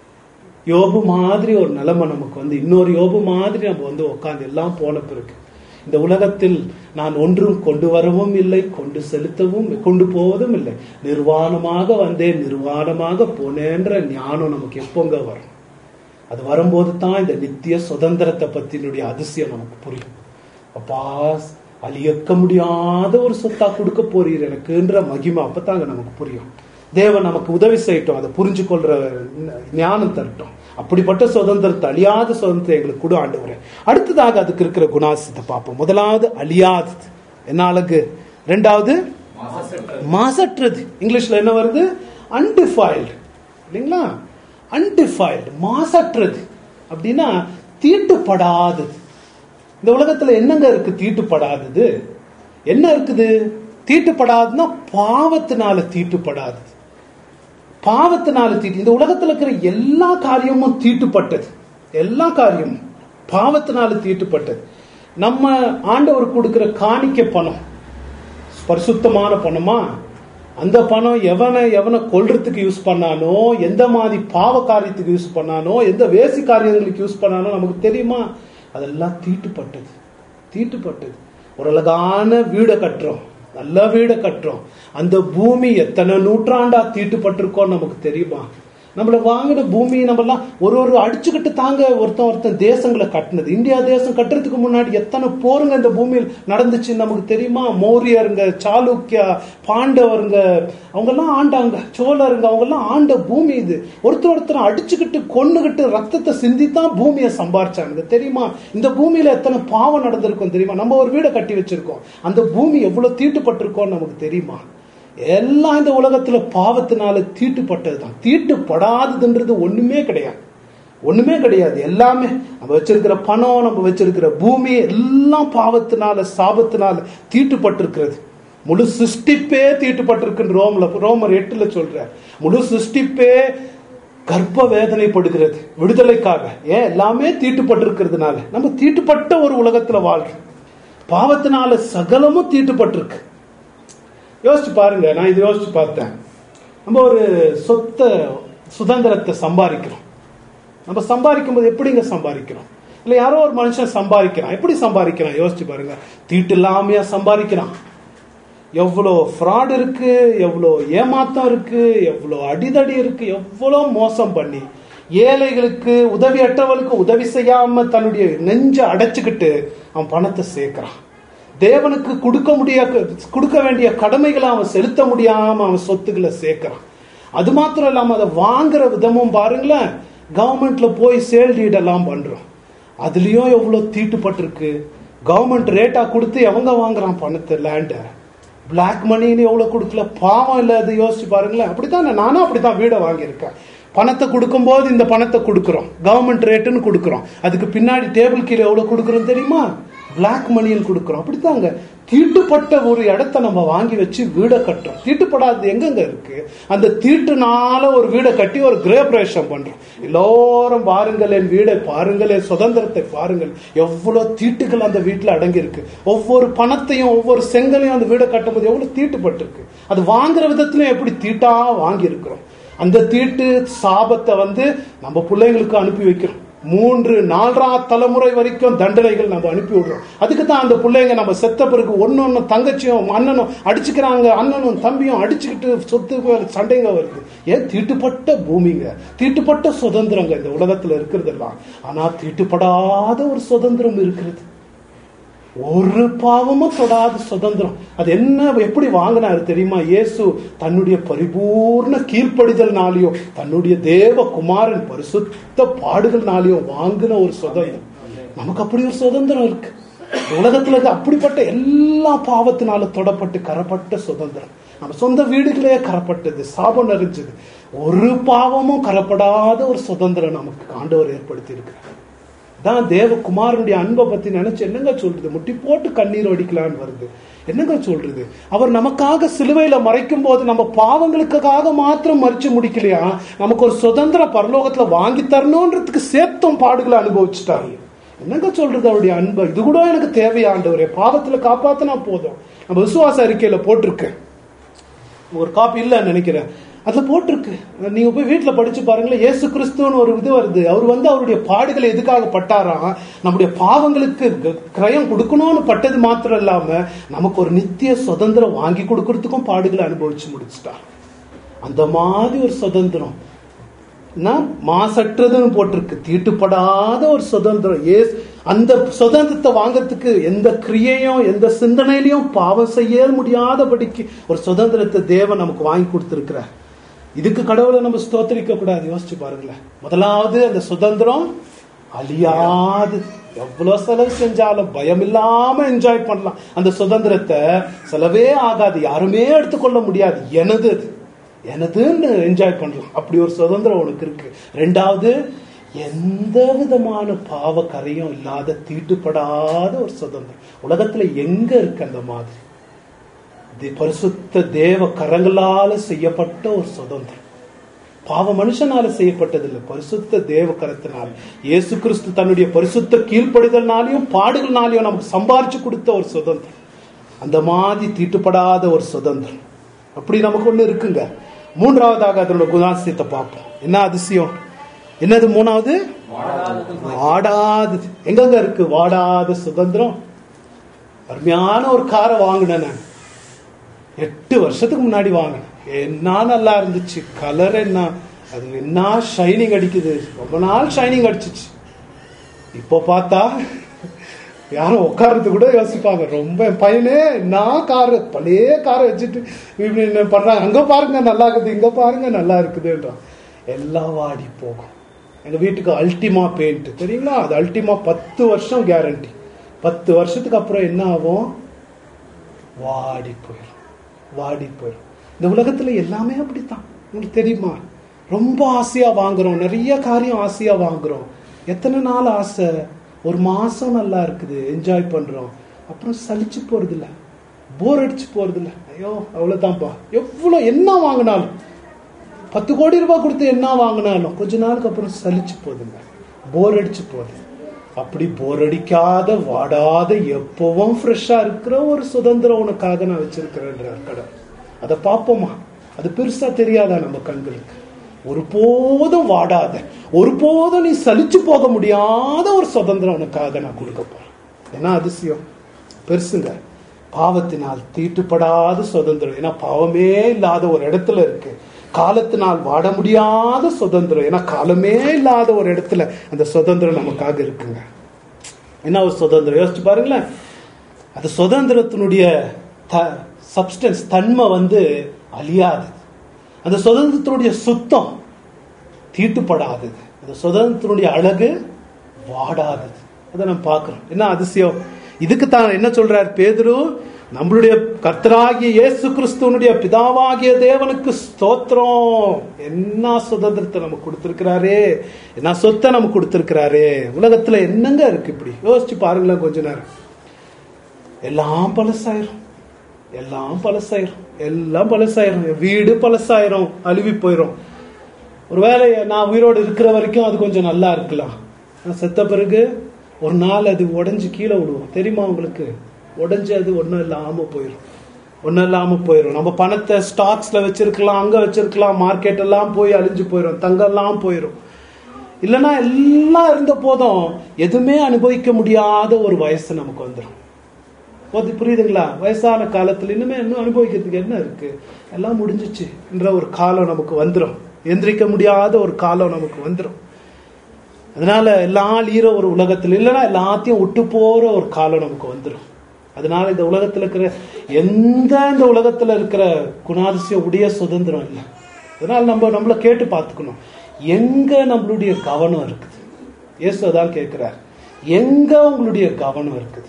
யோபு மாதிரி ஒரு நிலைமை நமக்கு வந்து இன்னொரு யோபு மாதிரி நம்ம வந்து உட்காந்து எல்லாம் போன பிறகு இந்த உலகத்தில் நான் ஒன்றும் கொண்டு வரவும் இல்லை கொண்டு செலுத்தவும் கொண்டு போவதும் இல்லை நிர்வாணமாக வந்தேன் நிர்வாணமாக போனேன்ற ஞானம் நமக்கு எப்போங்க வரும் அது வரும்போது தான் இந்த நித்திய சுதந்திரத்தை பத்தினுடைய அதிசயம் நமக்கு புரியும் அப்பா அழியக்க முடியாத ஒரு சொத்தா கொடுக்க போறீர் எனக்குன்ற மகிமை அப்பதாங்க நமக்கு புரியும் தேவன் நமக்கு உதவி செய்யட்டும் அதை புரிஞ்சு கொள்ற ஞானம் தரட்டும் அப்படிப்பட்ட சுதந்திரத்தை அழியாத சுதந்திரத்தை எங்களுக்கு கூட ஆண்டவரே அடுத்ததாக அதுக்கு இருக்கிற குணாசியத்தை பார்ப்போம் முதலாவது அழியாதது என்ன அழகு ரெண்டாவது மாசற்றது இங்கிலீஷ்ல என்ன வருது அன்டிஃபைல்டு இல்லைங்களா அன்டிஃபைல்டு மாசற்றது அப்படின்னா தீட்டுப்படாதது இந்த உலகத்துல என்னங்க இருக்கு தீட்டுப்படாதது என்ன இருக்குது தீட்டுப்படாதுன்னா பாவத்தினால தீட்டுப்படாதது பாவத்தினால தீட்டு இந்த உலகத்துல இருக்கிற எல்லா காரியமும் தீட்டுப்பட்டது எல்லா காரியமும் பாவத்தினால தீட்டுப்பட்டது நம்ம ஆண்டவர் கொடுக்கிற காணிக்க பணம் பரிசுத்தமான பணமா அந்த பணம் எவனை எவனை கொல்றதுக்கு யூஸ் பண்ணானோ எந்த மாதிரி பாவ காரியத்துக்கு யூஸ் பண்ணானோ எந்த வேசி காரியங்களுக்கு யூஸ் பண்ணானோ நமக்கு தெரியுமா அதெல்லாம் தீட்டுப்பட்டது தீட்டுப்பட்டது ஒரு அழகான வீடை கட்டுறோம் நல்ல வீடை கட்டுறோம் அந்த பூமி எத்தனை நூற்றாண்டா தீட்டுப்பட்டிருக்கோம் நமக்கு தெரியுமா நம்மள வாங்கின பூமி நம்மலாம் ஒரு ஒரு அடிச்சுக்கிட்டு தாங்க ஒருத்தன் ஒருத்தன் தேசங்களை கட்டினது இந்தியா தேசம் கட்டுறதுக்கு முன்னாடி எத்தனை போருங்க இந்த பூமியில் நடந்துச்சு நமக்கு தெரியுமா மௌரியருங்க சாளுக்கியா பாண்டவருங்க அவங்கெல்லாம் ஆண்டாங்க சோழருங்க அவங்கெல்லாம் ஆண்ட பூமி இது ஒருத்தர் ஒருத்தர் அடிச்சுக்கிட்டு கொன்னுகிட்டு ரத்தத்தை சிந்தித்தான் பூமியை சம்பாரிச்சாங்க தெரியுமா இந்த பூமியில எத்தனை பாவம் நடந்திருக்கும் தெரியுமா நம்ம ஒரு வீடை கட்டி வச்சிருக்கோம் அந்த பூமி எவ்வளவு தீட்டுப்பட்டிருக்கோம் நமக்கு தெரியுமா எல்லாம் இந்த உலகத்துல பாவத்தினால தீட்டுப்பட்டதுதான் தீட்டுப்படாததுன்றது ஒண்ணுமே கிடையாது ஒண்ணுமே கிடையாது எல்லாமே நம்ம வச்சிருக்கிற பணம் நம்ம வச்சிருக்கிற பூமி எல்லாம் பாவத்தினால சாபத்தினால தீட்டுப்பட்டிருக்கிறது முழு சிருஷ்டிப்பே தீட்டுப்பட்டிருக்குன்னு ரோம்ல ரோமர் எட்டுல சொல்ற முழு சிருஷ்டிப்பே கர்ப்ப வேதனைப்படுகிறது விடுதலைக்காக ஏன் எல்லாமே தீட்டுப்பட்டிருக்கிறதுனால நம்ம தீட்டுப்பட்ட ஒரு உலகத்துல வாழ்றோம் பாவத்தினால சகலமும் தீட்டுப்பட்டிருக்கு யோசிச்சு பாருங்க நான் இது யோசிச்சு பார்த்தேன் நம்ம ஒரு சொத்த சுதந்திரத்தை சம்பாதிக்கிறோம் நம்ம சம்பாதிக்கும் போது எப்படிங்க சம்பாதிக்கிறோம் இல்ல யாரோ ஒரு மனுஷன் சம்பாதிக்கிறான் எப்படி சம்பாதிக்கிறான் யோசிச்சு பாருங்க தீட்டு இல்லாமையா சம்பாதிக்கிறான் எவ்வளோ ஃப்ராட் இருக்கு எவ்வளோ ஏமாத்தம் இருக்கு எவ்வளோ அடிதடி இருக்கு எவ்வளோ மோசம் பண்ணி ஏழைகளுக்கு உதவி அற்றவளுக்கு உதவி செய்யாம தன்னுடைய நெஞ்ச அடைச்சுக்கிட்டு அவன் பணத்தை சேர்க்கிறான் தேவனுக்கு கொடுக்க முடிய கொடுக்க வேண்டிய கடமைகளை அவன் செலுத்த முடியாம அவன் சொத்துக்களை சேர்க்கிறான் அது மாத்திரம் இல்லாம அதை வாங்குற விதமும் பாருங்களேன் கவர்மெண்ட்ல போய் சேல் டீட் எல்லாம் பண்றோம் அதுலயும் எவ்வளவு தீட்டுப்பட்டிருக்கு கவர்மெண்ட் ரேட்டா கொடுத்து எவங்க வாங்குறான் பணத்தை லேண்ட பிளாக் மணின்னு எவ்வளவு கொடுக்கல பாவம் இல்ல அது யோசிச்சு பாருங்களேன் அப்படித்தான் நானும் அப்படித்தான் வீடை வாங்கியிருக்கேன் பணத்தை கொடுக்கும்போது இந்த பணத்தை கொடுக்குறோம் கவர்மெண்ட் ரேட்டுன்னு கொடுக்குறோம் அதுக்கு பின்னாடி டேபிள் கீழே எவ்வளவு கொடுக்குறோம் தெரியுமா பிளாக் மணின்னு கொடுக்குறோம் அப்படித்தாங்க தீட்டுப்பட்ட ஒரு இடத்த நம்ம வாங்கி வச்சு வீடை கட்டுறோம் தீட்டுப்படாதது எங்கெங்க இருக்கு அந்த தீட்டுனால ஒரு வீடை கட்டி ஒரு கிரகப்பிரவேசம் பண்றோம் எல்லோரும் பாருங்கள் என் வீடை பாருங்கள் என் சுதந்திரத்தை பாருங்கள் எவ்வளவு தீட்டுகள் அந்த வீட்டுல அடங்கி இருக்கு ஒவ்வொரு பணத்தையும் ஒவ்வொரு செங்கலையும் அந்த வீடை கட்டும்போது எவ்வளவு தீட்டுப்பட்டிருக்கு அது வாங்குற விதத்திலும் எப்படி தீட்டா வாங்கி இருக்கிறோம் அந்த தீட்டு சாபத்தை வந்து நம்ம பிள்ளைங்களுக்கு அனுப்பி வைக்கிறோம் மூன்று நாலரா தலைமுறை வரைக்கும் தண்டனைகள் நம்ம அனுப்பி விடுறோம் அதுக்கு தான் அந்த பிள்ளைங்க நம்ம செத்த பிறகு ஒன்னொன்னு தங்கச்சியும் அண்ணனும் அடிச்சுக்கிறாங்க அண்ணனும் தம்பியும் அடிச்சுக்கிட்டு சொத்து சண்டைங்க வருது ஏன் தீட்டுப்பட்ட பூமிங்க தீட்டுப்பட்ட சுதந்திரங்க இந்த உலகத்துல இருக்கிறதெல்லாம் ஆனா தீட்டுப்படாத ஒரு சுதந்திரம் இருக்கிறது ஒரு பாவமும் தொடாத சுதந்திரம் அது என்ன எப்படி வாங்கினாரு தெரியுமா இயேசு தன்னுடைய பரிபூர்ண கீழ்ப்படிதல்னாலேயோ தன்னுடைய தேவ குமாரன் பரிசுத்த பாடுகள்னாலேயோ வாங்கின ஒரு சுதந்திரம் நமக்கு அப்படி ஒரு சுதந்திரம் இருக்கு உலகத்துல இருக்க அப்படிப்பட்ட எல்லா பாவத்தினால தொடப்பட்டு கரப்பட்ட சுதந்திரம் நம்ம சொந்த வீடுகளே கரப்பட்டது சாபம் நிறைஞ்சது ஒரு பாவமும் கரப்படாத ஒரு சுதந்திரம் நமக்கு ஆண்டவர் ஏற்படுத்தி இருக்கிறார் தான் தேவகுமாரனுடைய அன்பை பத்தி நினைச்சு என்னங்க சொல்றது முட்டி போட்டு கண்ணீர் வடிக்கலான்னு வருது என்னங்க சொல்றது அவர் நமக்காக சிலுவையில மறைக்கும் போது நம்ம பாவங்களுக்காக மாத்திரம் மறிச்சு முடிக்கலையா நமக்கு ஒரு சுதந்திர பரலோகத்துல வாங்கி தரணுன்றதுக்கு சேர்த்தும் பாடுகளை அனுபவிச்சுட்டாங்க என்னங்க சொல்றது அவருடைய அன்பை இது கூட எனக்கு தேவையாண்டவரே பாவத்துல காப்பாத்தினா போதும் நம்ம விசுவாச அறிக்கையில போட்டிருக்கேன் ஒரு காப்பி இல்லைன்னு நினைக்கிறேன் அதுல போட்டிருக்கு நீங்க போய் வீட்டுல படிச்சு பாருங்களேன் இயேசு கிறிஸ்துன்னு ஒரு இது வருது அவர் வந்து அவருடைய பாடுகளை எதுக்காக பட்டாராம் நம்முடைய பாவங்களுக்கு க- கிரயம் கொடுக்கணும்னு பட்டது மாத்திரம் இல்லாம நமக்கு ஒரு நித்திய சுதந்திரம் வாங்கி கொடுக்கறதுக்கும் பாடுகளை அனுபவிச்சு முடிச்சுட்டார் அந்த மாதிரி ஒரு சுதந்திரம் நான் மாசற்றதுன்னு போட்டிருக்கு தீட்டுப்படாத ஒரு சுதந்திரம் ஏஸ் அந்த சுதந்திரத்தை வாங்கறதுக்கு எந்த கிரியையும் எந்த சிந்தனையிலையும் பாவம் செய்ய முடியாதபடிக்கு ஒரு சுதந்திரத்தை தேவன் நமக்கு வாங்கி கொடுத்திருக்கிறார் இதுக்கு கடவுளை நம்ம ஸ்தோத்தரிக்க கூடாது யோசிச்சு பாருங்களேன் முதலாவது அந்த சுதந்திரம் அழியாது எவ்வளவு செலவு செஞ்சாலும் பயம் இல்லாம என்ஜாய் பண்ணலாம் அந்த சுதந்திரத்தை செலவே ஆகாது யாருமே எடுத்துக்கொள்ள முடியாது எனது அது எனதுன்னு என்ஜாய் பண்ணலாம் அப்படி ஒரு சுதந்திரம் உனக்கு இருக்கு ரெண்டாவது எந்த விதமான பாவ கரையும் இல்லாத தீட்டுப்படாத ஒரு சுதந்திரம் உலகத்துல எங்க இருக்கு அந்த மாதிரி தி- பரிசுத்த தேவ கரங்களால செய்யப்பட்ட ஒரு சுதந்திரம் பாவ மனுஷனால செய்யப்பட்டதில்லை பரிசுத்த தேவ கரத்தினால் இயேசு கிறிஸ்து தன்னுடைய பரிசுத்த கீழ்ப்படிதல்னாலையும் பாடுகள்னாலையும் நமக்கு சம்பாரிச்சு கொடுத்த ஒரு சுதந்திரம் அந்த மாதிரி தீட்டுப்படாத ஒரு சுதந்திரம் அப்படி நமக்கு ஒண்ணு இருக்குங்க மூன்றாவதாக அதனோட குணாசியத்தை பார்ப்போம் என்ன அதிசயம் என்னது மூணாவது வாடாதது எங்கெங்க இருக்கு வாடாத சுதந்திரம் அருமையான ஒரு காரை வாங்கினேன் நான் எட்டு வருஷத்துக்கு முன்னாடி வாங்கினேன் என்ன நல்லா இருந்துச்சு கலர் என்ன அது என்ன ஷைனிங் அடிக்குது ரொம்ப நாள் ஷைனிங் அடிச்சிச்சு இப்போ பார்த்தா யாரும் உட்கார்றது கூட யோசிப்பாங்க ரொம்ப என் பையனே நான் காரு பழைய காரை வச்சுட்டு இப்படி என்ன பண்றாங்க அங்க பாருங்க நல்லா இருக்குது இங்க பாருங்க நல்லா இருக்குதுன்றான் எல்லாம் வாடி போகும் எங்க வீட்டுக்கு அல்டிமா பெயிண்ட் தெரியுங்களா அது அல்டிமா பத்து வருஷம் கேரண்டி பத்து வருஷத்துக்கு அப்புறம் என்ன ஆகும் வாடி போயிடும் வாடி போயிடும் இந்த உலகத்துல எல்லாமே அப்படித்தான் உங்களுக்கு தெரியுமா ரொம்ப ஆசையா வாங்குறோம் நிறைய காரியம் ஆசையா வாங்குறோம் எத்தனை நாள் ஆசை ஒரு மாசம் நல்லா இருக்குது என்ஜாய் பண்றோம் அப்புறம் சலிச்சு போறது இல்ல போர் அடிச்சு போறது இல்ல ஐயோ அவ்வளவுதான்ப்பா எவ்வளவு என்ன வாங்கினாலும் பத்து கோடி ரூபாய் கொடுத்து என்ன வாங்கினாலும் கொஞ்ச நாளுக்கு அப்புறம் சலிச்சு போகுதுங்க போர் அடிச்சு போகுது அப்படி போர் அடிக்காத வாடாத எப்பவும் ஃப்ரெஷ்ஷா இருக்கிற ஒரு சுதந்திரம் உனக்காக நான் வச்சிருக்கிறேன்றார் கடவுள் அதை பார்ப்போமா அது பெருசா தெரியாதா நம்ம கண்களுக்கு ஒருபோதும் வாடாத ஒருபோதும் நீ சலிச்சு போக முடியாத ஒரு சுதந்திரம் உனக்காக நான் கொடுக்க போறேன் என்ன அதிசயம் பெருசுங்க பாவத்தினால் தீட்டுப்படாத சுதந்திரம் ஏன்னா பாவமே இல்லாத ஒரு இடத்துல இருக்கு காலத்தினால் வாட முடியாத சுதந்திரம் ஏன்னா காலமே இல்லாத ஒரு இடத்துல அந்த சுதந்திரம் நமக்காக இருக்குங்க என்ன ஒரு சுதந்திரம் யோசிச்சு பாருங்களேன் அது சுதந்திரத்தினுடைய த சப்ஸ்டன்ஸ் தன்மை வந்து அழியாதது அந்த சுதந்திரத்தினுடைய சுத்தம் தீட்டுப்படாதது அந்த சுதந்திரத்தினுடைய அழகு வாடாதது அதை நம்ம பார்க்கிறோம் என்ன அதிசயம் இதுக்கு தான் என்ன சொல்றார் பேதுரு நம்மளுடைய கர்த்தராகிய இயேசு கிறிஸ்துவனுடைய பிதாவாகிய தேவனுக்கு ஸ்தோத்திரம் என்ன சுதந்திரத்தை நமக்கு கொடுத்திருக்கிறாரே என்ன சொத்தை நமக்கு கொடுத்திருக்கிறாரே உலகத்துல என்னங்க இருக்கு இப்படி யோசிச்சு பாருங்களேன் கொஞ்ச நேரம் எல்லாம் பழசாயிரும் எல்லாம் பழசாயிரும் எல்லாம் பழசாயிரும் என் வீடு பழசாயிரும் அழுவி போயிரும் ஒருவேளை நான் உயிரோடு இருக்கிற வரைக்கும் அது கொஞ்சம் நல்லா இருக்கலாம் நான் செத்த பிறகு ஒரு நாள் அது உடைஞ்சு கீழே விடுவோம் தெரியுமா உங்களுக்கு உடைஞ்சு அது ஒன்றும் இல்லாமல் போயிடும் ஒன்றும் இல்லாமல் போயிடும் நம்ம பணத்தை ஸ்டாக்ஸில் வச்சிருக்கலாம் அங்கே வச்சிருக்கலாம் மார்க்கெட் எல்லாம் போய் அழிஞ்சு போயிடும் தங்கெல்லாம் போயிடும் இல்லைன்னா எல்லாம் இருந்த போதும் எதுவுமே அனுபவிக்க முடியாத ஒரு வயசு நமக்கு வந்துடும் அது புரியுதுங்களா வயசான காலத்துல இன்னுமே இன்னும் அனுபவிக்கிறதுக்கு என்ன இருக்கு எல்லாம் முடிஞ்சிச்சு என்ற ஒரு காலம் நமக்கு வந்துடும் எந்திரிக்க முடியாத ஒரு காலம் நமக்கு வந்துடும் அதனால எல்லாம் ஈர ஒரு உலகத்துல இல்லைன்னா எல்லாத்தையும் விட்டு போற ஒரு காலம் நமக்கு வந்துடும் அதனால இந்த உலகத்துல இருக்கிற எந்த இந்த உலகத்துல இருக்கிற குணாதிசயம் உடைய சுதந்திரம் இல்லை அதனால நம்ம நம்மள கேட்டு பார்த்துக்கணும் எங்க நம்மளுடைய கவனம் இருக்குது இயேசு அதான் கேட்கிறார் எங்க உங்களுடைய கவனம் இருக்குது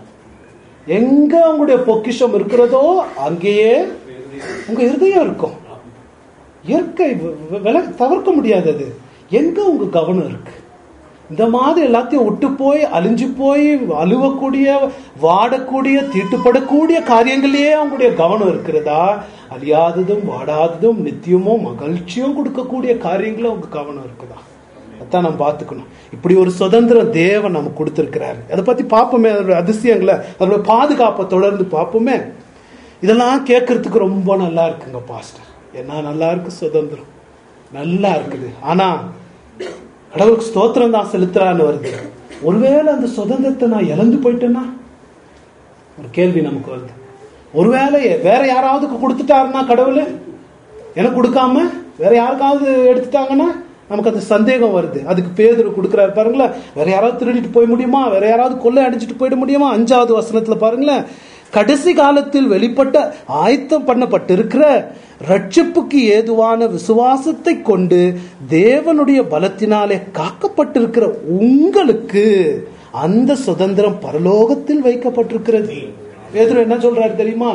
எங்க உங்களுடைய பொக்கிஷம் இருக்கிறதோ அங்கேயே உங்க இருதயம் இருக்கும் இயற்கை வ- வ- வில தவிர்க்க முடியாதது எங்க உங்க கவனம் இருக்கு இந்த மாதிரி எல்லாத்தையும் விட்டு போய் அழிஞ்சு போய் அழுவக்கூடிய வாடக்கூடிய தீட்டுப்படக்கூடிய காரியங்களிலேயே அவங்களுடைய கவனம் இருக்கிறதா அழியாததும் வாடாததும் நித்தியமும் மகிழ்ச்சியும் கொடுக்கக்கூடிய காரியங்களும் உங்க கவனம் இருக்குதா அதான் நம்ம பார்த்துக்கணும் இப்படி ஒரு சுதந்திரம் தேவன் நமக்கு கொடுத்திருக்கிறாரு அதை பத்தி பார்ப்போமே அதோட அதிசயங்களை அதோட பாதுகாப்பை தொடர்ந்து பார்ப்போமே இதெல்லாம் கேட்கறதுக்கு ரொம்ப நல்லா இருக்குங்க பாஸ்டர் என்ன நல்லா இருக்கு சுதந்திரம் நல்லா இருக்குது ஆனா கடவுளுக்கு ஸ்தோத்திரம் தான் செலுத்துறான்னு வருது ஒருவேளை அந்த சுதந்திரத்தை நான் இழந்து போயிட்டேன்னா ஒரு கேள்வி நமக்கு வருது ஒருவேளை வேற யாராவது கொடுத்துட்டாருன்னா கடவுள் எனக்கு கொடுக்காம வேற யாருக்காவது எடுத்துட்டாங்கன்னா நமக்கு அந்த சந்தேகம் வருது அதுக்கு பேதர் கொடுக்குறாரு பாருங்களேன் வேற யாராவது திருடிட்டு போய் முடியுமா வேற யாராவது கொள்ளை அடிச்சிட்டு போயிட முடியுமா அஞ்சாவது வசனத்துல பாருங்களேன் கடைசி காலத்தில் வெளிப்பட்ட ஆயத்தம் பண்ணப்பட்டிருக்கிற ரட்சிப்புக்கு ஏதுவான விசுவாசத்தை கொண்டு தேவனுடைய பலத்தினாலே காக்கப்பட்டிருக்கிற உங்களுக்கு அந்த சுதந்திரம் பரலோகத்தில் வைக்கப்பட்டிருக்கிறது பேதுரு என்ன சொல்றாரு தெரியுமா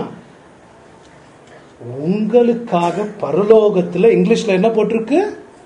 உங்களுக்காக பரலோகத்துல இங்கிலீஷ்ல என்ன போட்டிருக்கு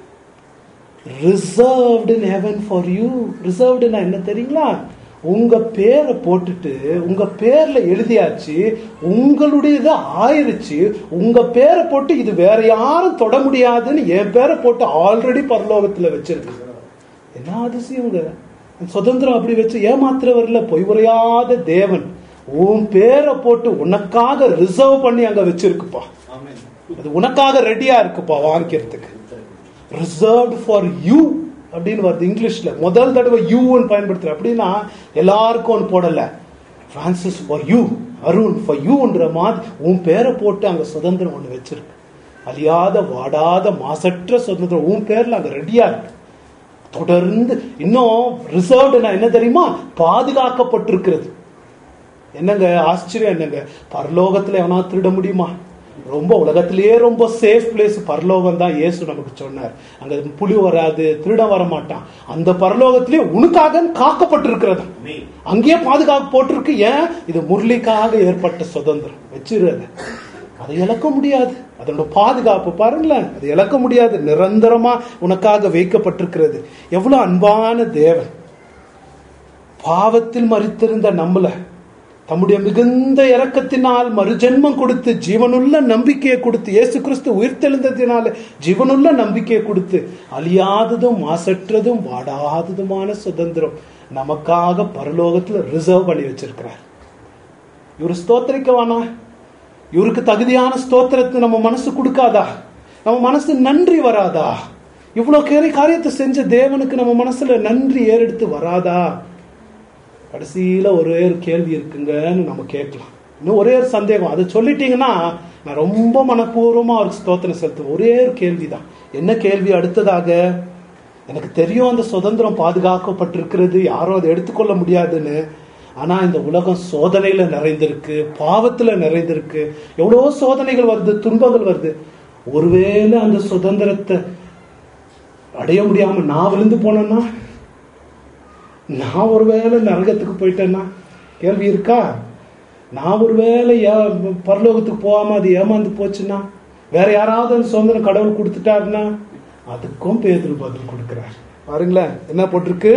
reserved in heaven for you ரிசர்வ்டுனா என்ன தெரியுங்களா உங்க பேரை போட்டுட்டு உங்க பேர்ல எழுதியாச்சு உங்களுடையது ஆயிருச்சு உங்க பேரை போட்டு இது வேற யாரும் தொட முடியாதுன்னு என் பேரை போட்டு ஆல்ரெடி பரலோகத்துல வச்சிருக்கு என்ன அதிசயங்க சுதந்திரம் அப்படி வச்சு ஏமாத்துறவர்ல பொய் உரையாத தேவன் உன் பேரை போட்டு உனக்காக ரிசர்வ் பண்ணி அங்க வச்சிருக்குப்பா அது உனக்காக ரெடியா இருக்குப்பா வாங்கிக்கிறதுக்கு ரிசர்வ்ட் ஃபார் யூ அப்படின்னு வருது இங்கிலீஷ்ல முதல் தடவை யூன்னு பயன்படுத்துற அப்படின்னா எல்லாருக்கும் ஒன்று போடல Francis for you Arun for யூன்ற மாதிரி உன் பேரை போட்டு அங்க சுதந்திரம் ஒன்று வச்சிருக்கு அழியாத வாடாத மாசற்ற சுதந்திரம் உன் பேர்ல அங்க ரெடியா இருக்கு தொடர்ந்து இன்னும் ரிசர்வ்டுனா என்ன தெரியுமா பாதுகாக்கப்பட்டிருக்கிறது என்னங்க ஆச்சரியம் என்னங்க பரலோகத்துல எவனா திருட முடியுமா ரொம்ப உலகத்திலேயே ரொம்ப சேஃப் பிளேஸ் பரலோகம் தான் இயேசு நமக்கு சொன்னார் அங்க புலி வராது திருடன் வர மாட்டான் அந்த பரலோகத்திலே உனக்காக காக்கப்பட்டிருக்கிறது அங்கேயே பாதுகாப்பு போட்டிருக்கு ஏன் இது முரளிக்காக ஏற்பட்ட சுதந்திரம் வச்சிருது அதை இழக்க முடியாது அதனோட பாதுகாப்பு பாருங்களேன் அதை இழக்க முடியாது நிரந்தரமா உனக்காக வைக்கப்பட்டிருக்கிறது எவ்வளவு அன்பான தேவன் பாவத்தில் மறித்திருந்த நம்மள தம்முடைய மிகுந்த இரக்கத்தினால் மறுஜென்மம் கொடுத்து ஜீவனுள்ள நம்பிக்கையை கொடுத்து இயேசு கிறிஸ்து உயிர்த்தெழுந்ததினால ஜீவனுள்ள நம்பிக்கையை கொடுத்து அழியாததும் மாசற்றதும் வாடாததுமான சுதந்திரம் நமக்காக பரலோகத்துல ரிசர்வ் பண்ணி வச்சிருக்கிறார் இவர் ஸ்தோத்திரிக்கவானா இவருக்கு தகுதியான ஸ்தோத்திரத்தை நம்ம மனசு கொடுக்காதா நம்ம மனசு நன்றி வராதா இவ்வளவு கேரி காரியத்தை செஞ்ச தேவனுக்கு நம்ம மனசுல நன்றி ஏறெடுத்து வராதா கடைசியில ஒரே ஒரு கேள்வி இருக்குங்கன்னு நம்ம கேட்கலாம் இன்னும் ஒரே ஒரு சந்தேகம் அதை சொல்லிட்டீங்கன்னா நான் ரொம்ப மனப்பூர்வமா அவருக்கு ஸ்தோத்திரம் செலுத்துவேன் ஒரே ஒரு கேள்விதான் என்ன கேள்வி அடுத்ததாக எனக்கு தெரியும் அந்த சுதந்திரம் பாதுகாக்கப்பட்டிருக்கிறது யாரும் அதை எடுத்துக்கொள்ள முடியாதுன்னு ஆனா இந்த உலகம் சோதனையில நிறைந்திருக்கு பாவத்துல நிறைந்திருக்கு எவ்வளவோ சோதனைகள் வருது துன்பங்கள் வருது ஒருவேளை அந்த சுதந்திரத்தை அடைய முடியாம நான் விழுந்து போனேன்னா நான் ஒருவேளை நரகத்துக்கு போயிட்டேன்னா கேள்வி இருக்கா நான் ஒருவேளை ஏ- பரலோகத்துக்கு போகாம அது ஏமாந்து போச்சுன்னா வேற யாராவது அந்த சுதந்திரம் கடவுள் கொடுத்துட்டாருன்னா அதுக்கும் பேதுரு பதில் கொடுக்கிறார் பாருங்களேன் என்ன போட்டிருக்கு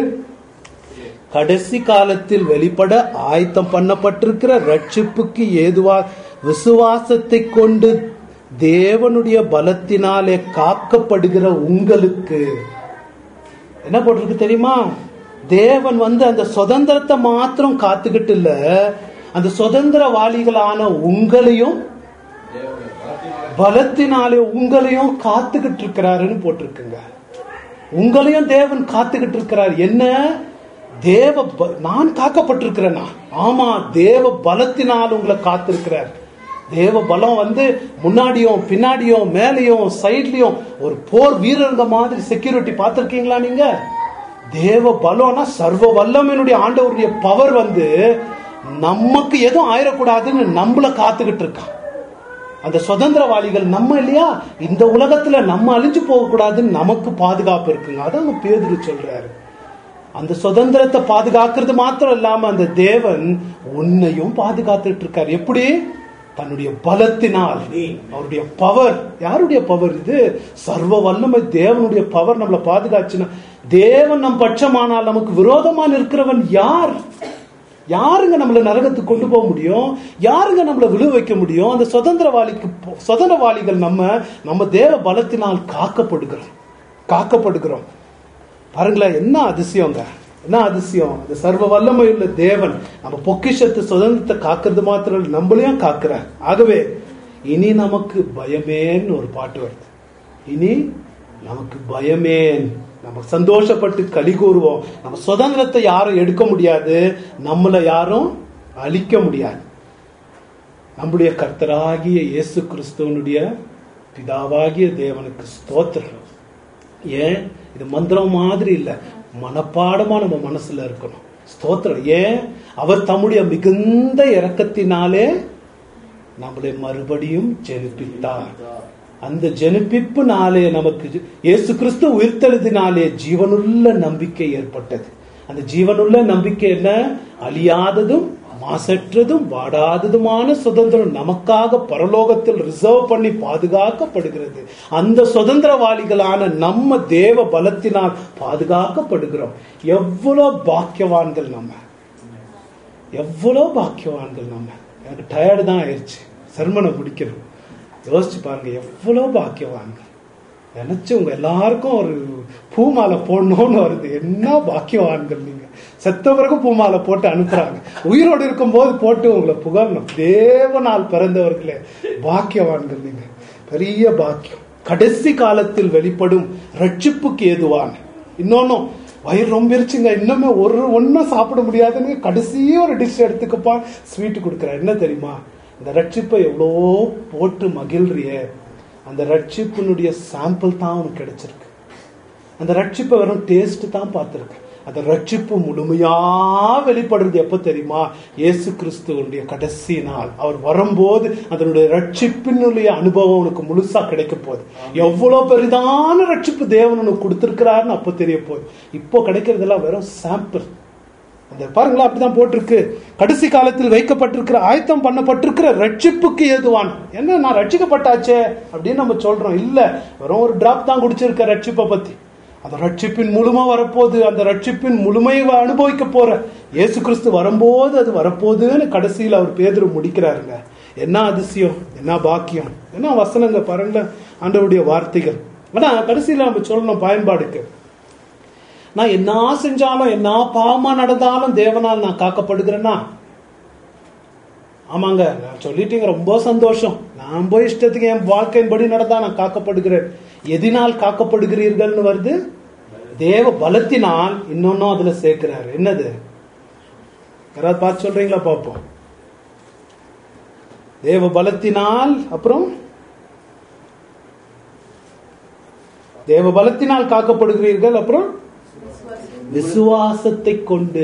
கடைசி காலத்தில் வெளிப்பட ஆயத்தம் பண்ணப்பட்டிருக்கிற ரட்சிப்புக்கு ஏதுவா விசுவாசத்தை கொண்டு தேவனுடைய பலத்தினாலே காக்கப்படுகிற உங்களுக்கு என்ன போட்டிருக்கு தெரியுமா தேவன் வந்து அந்த சுதந்திரத்தை மாத்திரம் காத்துக்கிட்டு இல்ல அந்த சுதந்திரவாளிகளான உங்களையும் பலத்தினாலே உங்களையும் காத்துக்கிட்டு இருக்கிறாருன்னு போட்டிருக்குங்க உங்களையும் தேவன் காத்துக்கிட்டு இருக்கிறார் என்ன தேவ ப- நான் காக்கப்பட்டிருக்கிறேனா ஆமா தேவ பலத்தினால் உங்களை காத்திருக்கிறார் தேவ பலம் வந்து முன்னாடியும் பின்னாடியும் மேலேயும் சைட்லயும் ஒரு போர் வீரருங்க மாதிரி செக்யூரிட்டி பார்த்திருக்கீங்களா நீங்க தேவ பலம்னா சர்வ வல்லமையினுடைய ஆண்டவருடைய பவர் வந்து நமக்கு எதுவும் ஆயிடக்கூடாதுன்னு நம்மள காத்துக்கிட்டு இருக்கான் அந்த சுதந்திரவாளிகள் நம்ம இல்லையா இந்த உலகத்துல நம்ம அழிஞ்சு போக கூடாதுன்னு நமக்கு பாதுகாப்பு இருக்குங்க அதான் பேதுரு சொல்றாரு அந்த சுதந்திரத்தை பாதுகாக்கிறது மாத்திரம் இல்லாம அந்த தேவன் உன்னையும் பாதுகாத்துட்டு இருக்காரு எப்படி தன்னுடைய பலத்தினால் அவருடைய பவர் யாருடைய பவர் இது சர்வ வல்லமை தேவனுடைய பவர் நம்மளை பாதுகாச்சுன்னா தேவன் நம் பட்சமானால் நமக்கு விரோதமா நிற்கிறவன் யார் யாருங்க நம்மள நரகத்துக்கு கொண்டு போக முடியும் யாருங்க நம்மள விழு வைக்க முடியும் அந்த சுதந்திரவாளிக்கு போ- சுதந்திரவாளிகள் நம்ம நம்ம தேவ பலத்தினால் காக்கப்படுகிறோம் காக்கப்படுகிறோம் பாருங்களேன் என்ன அதிசயங்க என்ன அதிசயம் அந்த சர்வ வல்லமை உள்ள தேவன் நம்ம பொக்கிஷத்தை சுதந்திரத்தை காக்கிறது மாத்திரம் இல்ல, நம்மளையும் காக்கிறார் ஆகவே இனி நமக்கு பயமேன்னு ஒரு பாட்டு வருது இனி நமக்கு பயமேன் நம்ம சந்தோஷப்பட்டு களி கூறுவோம் நம்ம சுதந்திரத்தை யாரும் எடுக்க முடியாது நம்மளை யாரும் அழிக்க முடியாது நம்முடைய கர்த்தராகிய இயேசு கிறிஸ்துவனுடைய பிதாவாகிய தேவனுக்கு ஸ்தோத்திரம் ஏன் இது மந்திரம் மாதிரி இல்ல மனப்பாடமா நம்ம மனசுல இருக்கணும் ஸ்தோத்திரம் ஏன் அவர் தம்முடைய மிகுந்த இரக்கத்தினாலே நம்மளை மறுபடியும் ஜெனிப்பித்தார் அந்த ஜெனிப்பிப்புனாலே நமக்கு ஜி- இயேசு கிறிஸ்து உயிர்த்தெழுதினாலே ஜீவனுள்ள நம்பிக்கை ஏற்பட்டது அந்த ஜீவனுள்ள நம்பிக்கை என்ன அழியாததும் மாசற்றதும் வாடாததுமான சுதந்திரம் நமக்காக பரலோகத்தில் ரிசர்வ் பண்ணி பாதுகாக்கப்படுகிறது அந்த சுதந்திரவாளிகளான நம்ம தேவ பலத்தினால் பாதுகாக்கப்படுகிறோம் எவ்வளவு பாக்கியவான்கள் நம்ம எவ்வளோ பாக்கியவான்கள் நம்ம எனக்கு டயர்டு தான் ஆயிடுச்சு சர்மனை பிடிக்கணும் யோசிச்சு பாருங்க எவ்வளோ பாக்கியவான்கள் நினைச்சு உங்க எல்லாருக்கும் ஒரு பூமாலை போடணும்னு வருது என்ன பாக்கியவான்கள் நீங்க செத்த பிறகு பூமாலை போட்டு அனுப்புறாங்க உயிரோடு இருக்கும்போது போட்டு உங்களை புகழணும் தேவனால் பிறந்தவர்களே பாக்கியவான்கள் நீங்க பெரிய பாக்கியம் கடைசி காலத்தில் வெளிப்படும் ரட்சிப்புக்கு ஏதுவான இன்னொன்னும் வயிறு ரொம்பிருச்சுங்க இன்னுமே ஒரு ஒன்றும் சாப்பிட முடியாதுன்னு கடைசி ஒரு டிஷ் எடுத்துக்கப்பா ஸ்வீட் கொடுக்குறாரு என்ன தெரியுமா இந்த ரட்சிப்பை எவ்வளோ போட்டு மகிழ்றியே அந்த ரட்சிப்பினுடைய சாம்பிள் தான் உனக்கு கிடைச்சிருக்கு அந்த ரட்சிப்பை வெறும் டேஸ்ட் தான் பார்த்துருக்கேன் அந்த ரட்சிப்பு முழுமையா வெளிப்படுறது எப்ப தெரியுமா இயேசு கிறிஸ்துவனுடைய கடைசி நாள் அவர் வரும்போது அதனுடைய ரட்சிப்பினுடைய அனுபவம் உனக்கு முழுசா கிடைக்க போகுது எவ்வளவு பெரிதான ரட்சிப்பு தேவன் உனக்கு கொடுத்திருக்கிறாருன்னு அப்ப தெரிய போகுது இப்போ கிடைக்கிறதெல்லாம் வெறும் சாம்பிள் அந்த பாருங்களா அப்படிதான் போட்டிருக்கு கடைசி காலத்தில் வைக்கப்பட்டிருக்கிற ஆயத்தம் பண்ணப்பட்டிருக்கிற ரட்சிப்புக்கு ஏதுவான் என்ன நான் ரட்சிக்கப்பட்டாச்சே அப்படின்னு நம்ம சொல்றோம் இல்ல வெறும் ஒரு டிராப் தான் குடிச்சிருக்க ரட்சிப்பை பத்தி அந்த ரட்சிப்பின் முழுமை வரப்போகுது அந்த ரட்சிப்பின் முழுமையை அனுபவிக்க போற இயேசு கிறிஸ்து வரும்போது அது வரப்போகுதுன்னு கடைசியில் அவர் பேதுரு முடிக்கிறாருங்க என்ன அதிசயம் என்ன பாக்கியம் என்ன வசனங்க பாருங்களேன் ஆண்டவருடைய வார்த்தைகள் ஆனா கடைசியில் நம்ம சொல்லணும் பயன்பாடுக்கு நான் என்ன செஞ்சாலும் என்ன பாவமா நடந்தாலும் தேவனால் நான் காக்கப்படுகிறேன்னா ஆமாங்க நான் சொல்லிட்டீங்க ரொம்ப சந்தோஷம் நான் போய் இஷ்டத்துக்கு என் வாழ்க்கையின்படி நடந்தா நான் காக்கப்படுகிறேன் எதினால் காக்கப்படுகிறீர்கள்னு வருது தேவ பலத்தினால் இன்னொன்னும் அதுல சேர்க்கிறாரு என்னது யாராவது பார்த்து சொல்றீங்களா பார்ப்போம் தேவ பலத்தினால் அப்புறம் தேவ பலத்தினால் காக்கப்படுகிறீர்கள் அப்புறம் விசுவாசத்தை கொண்டு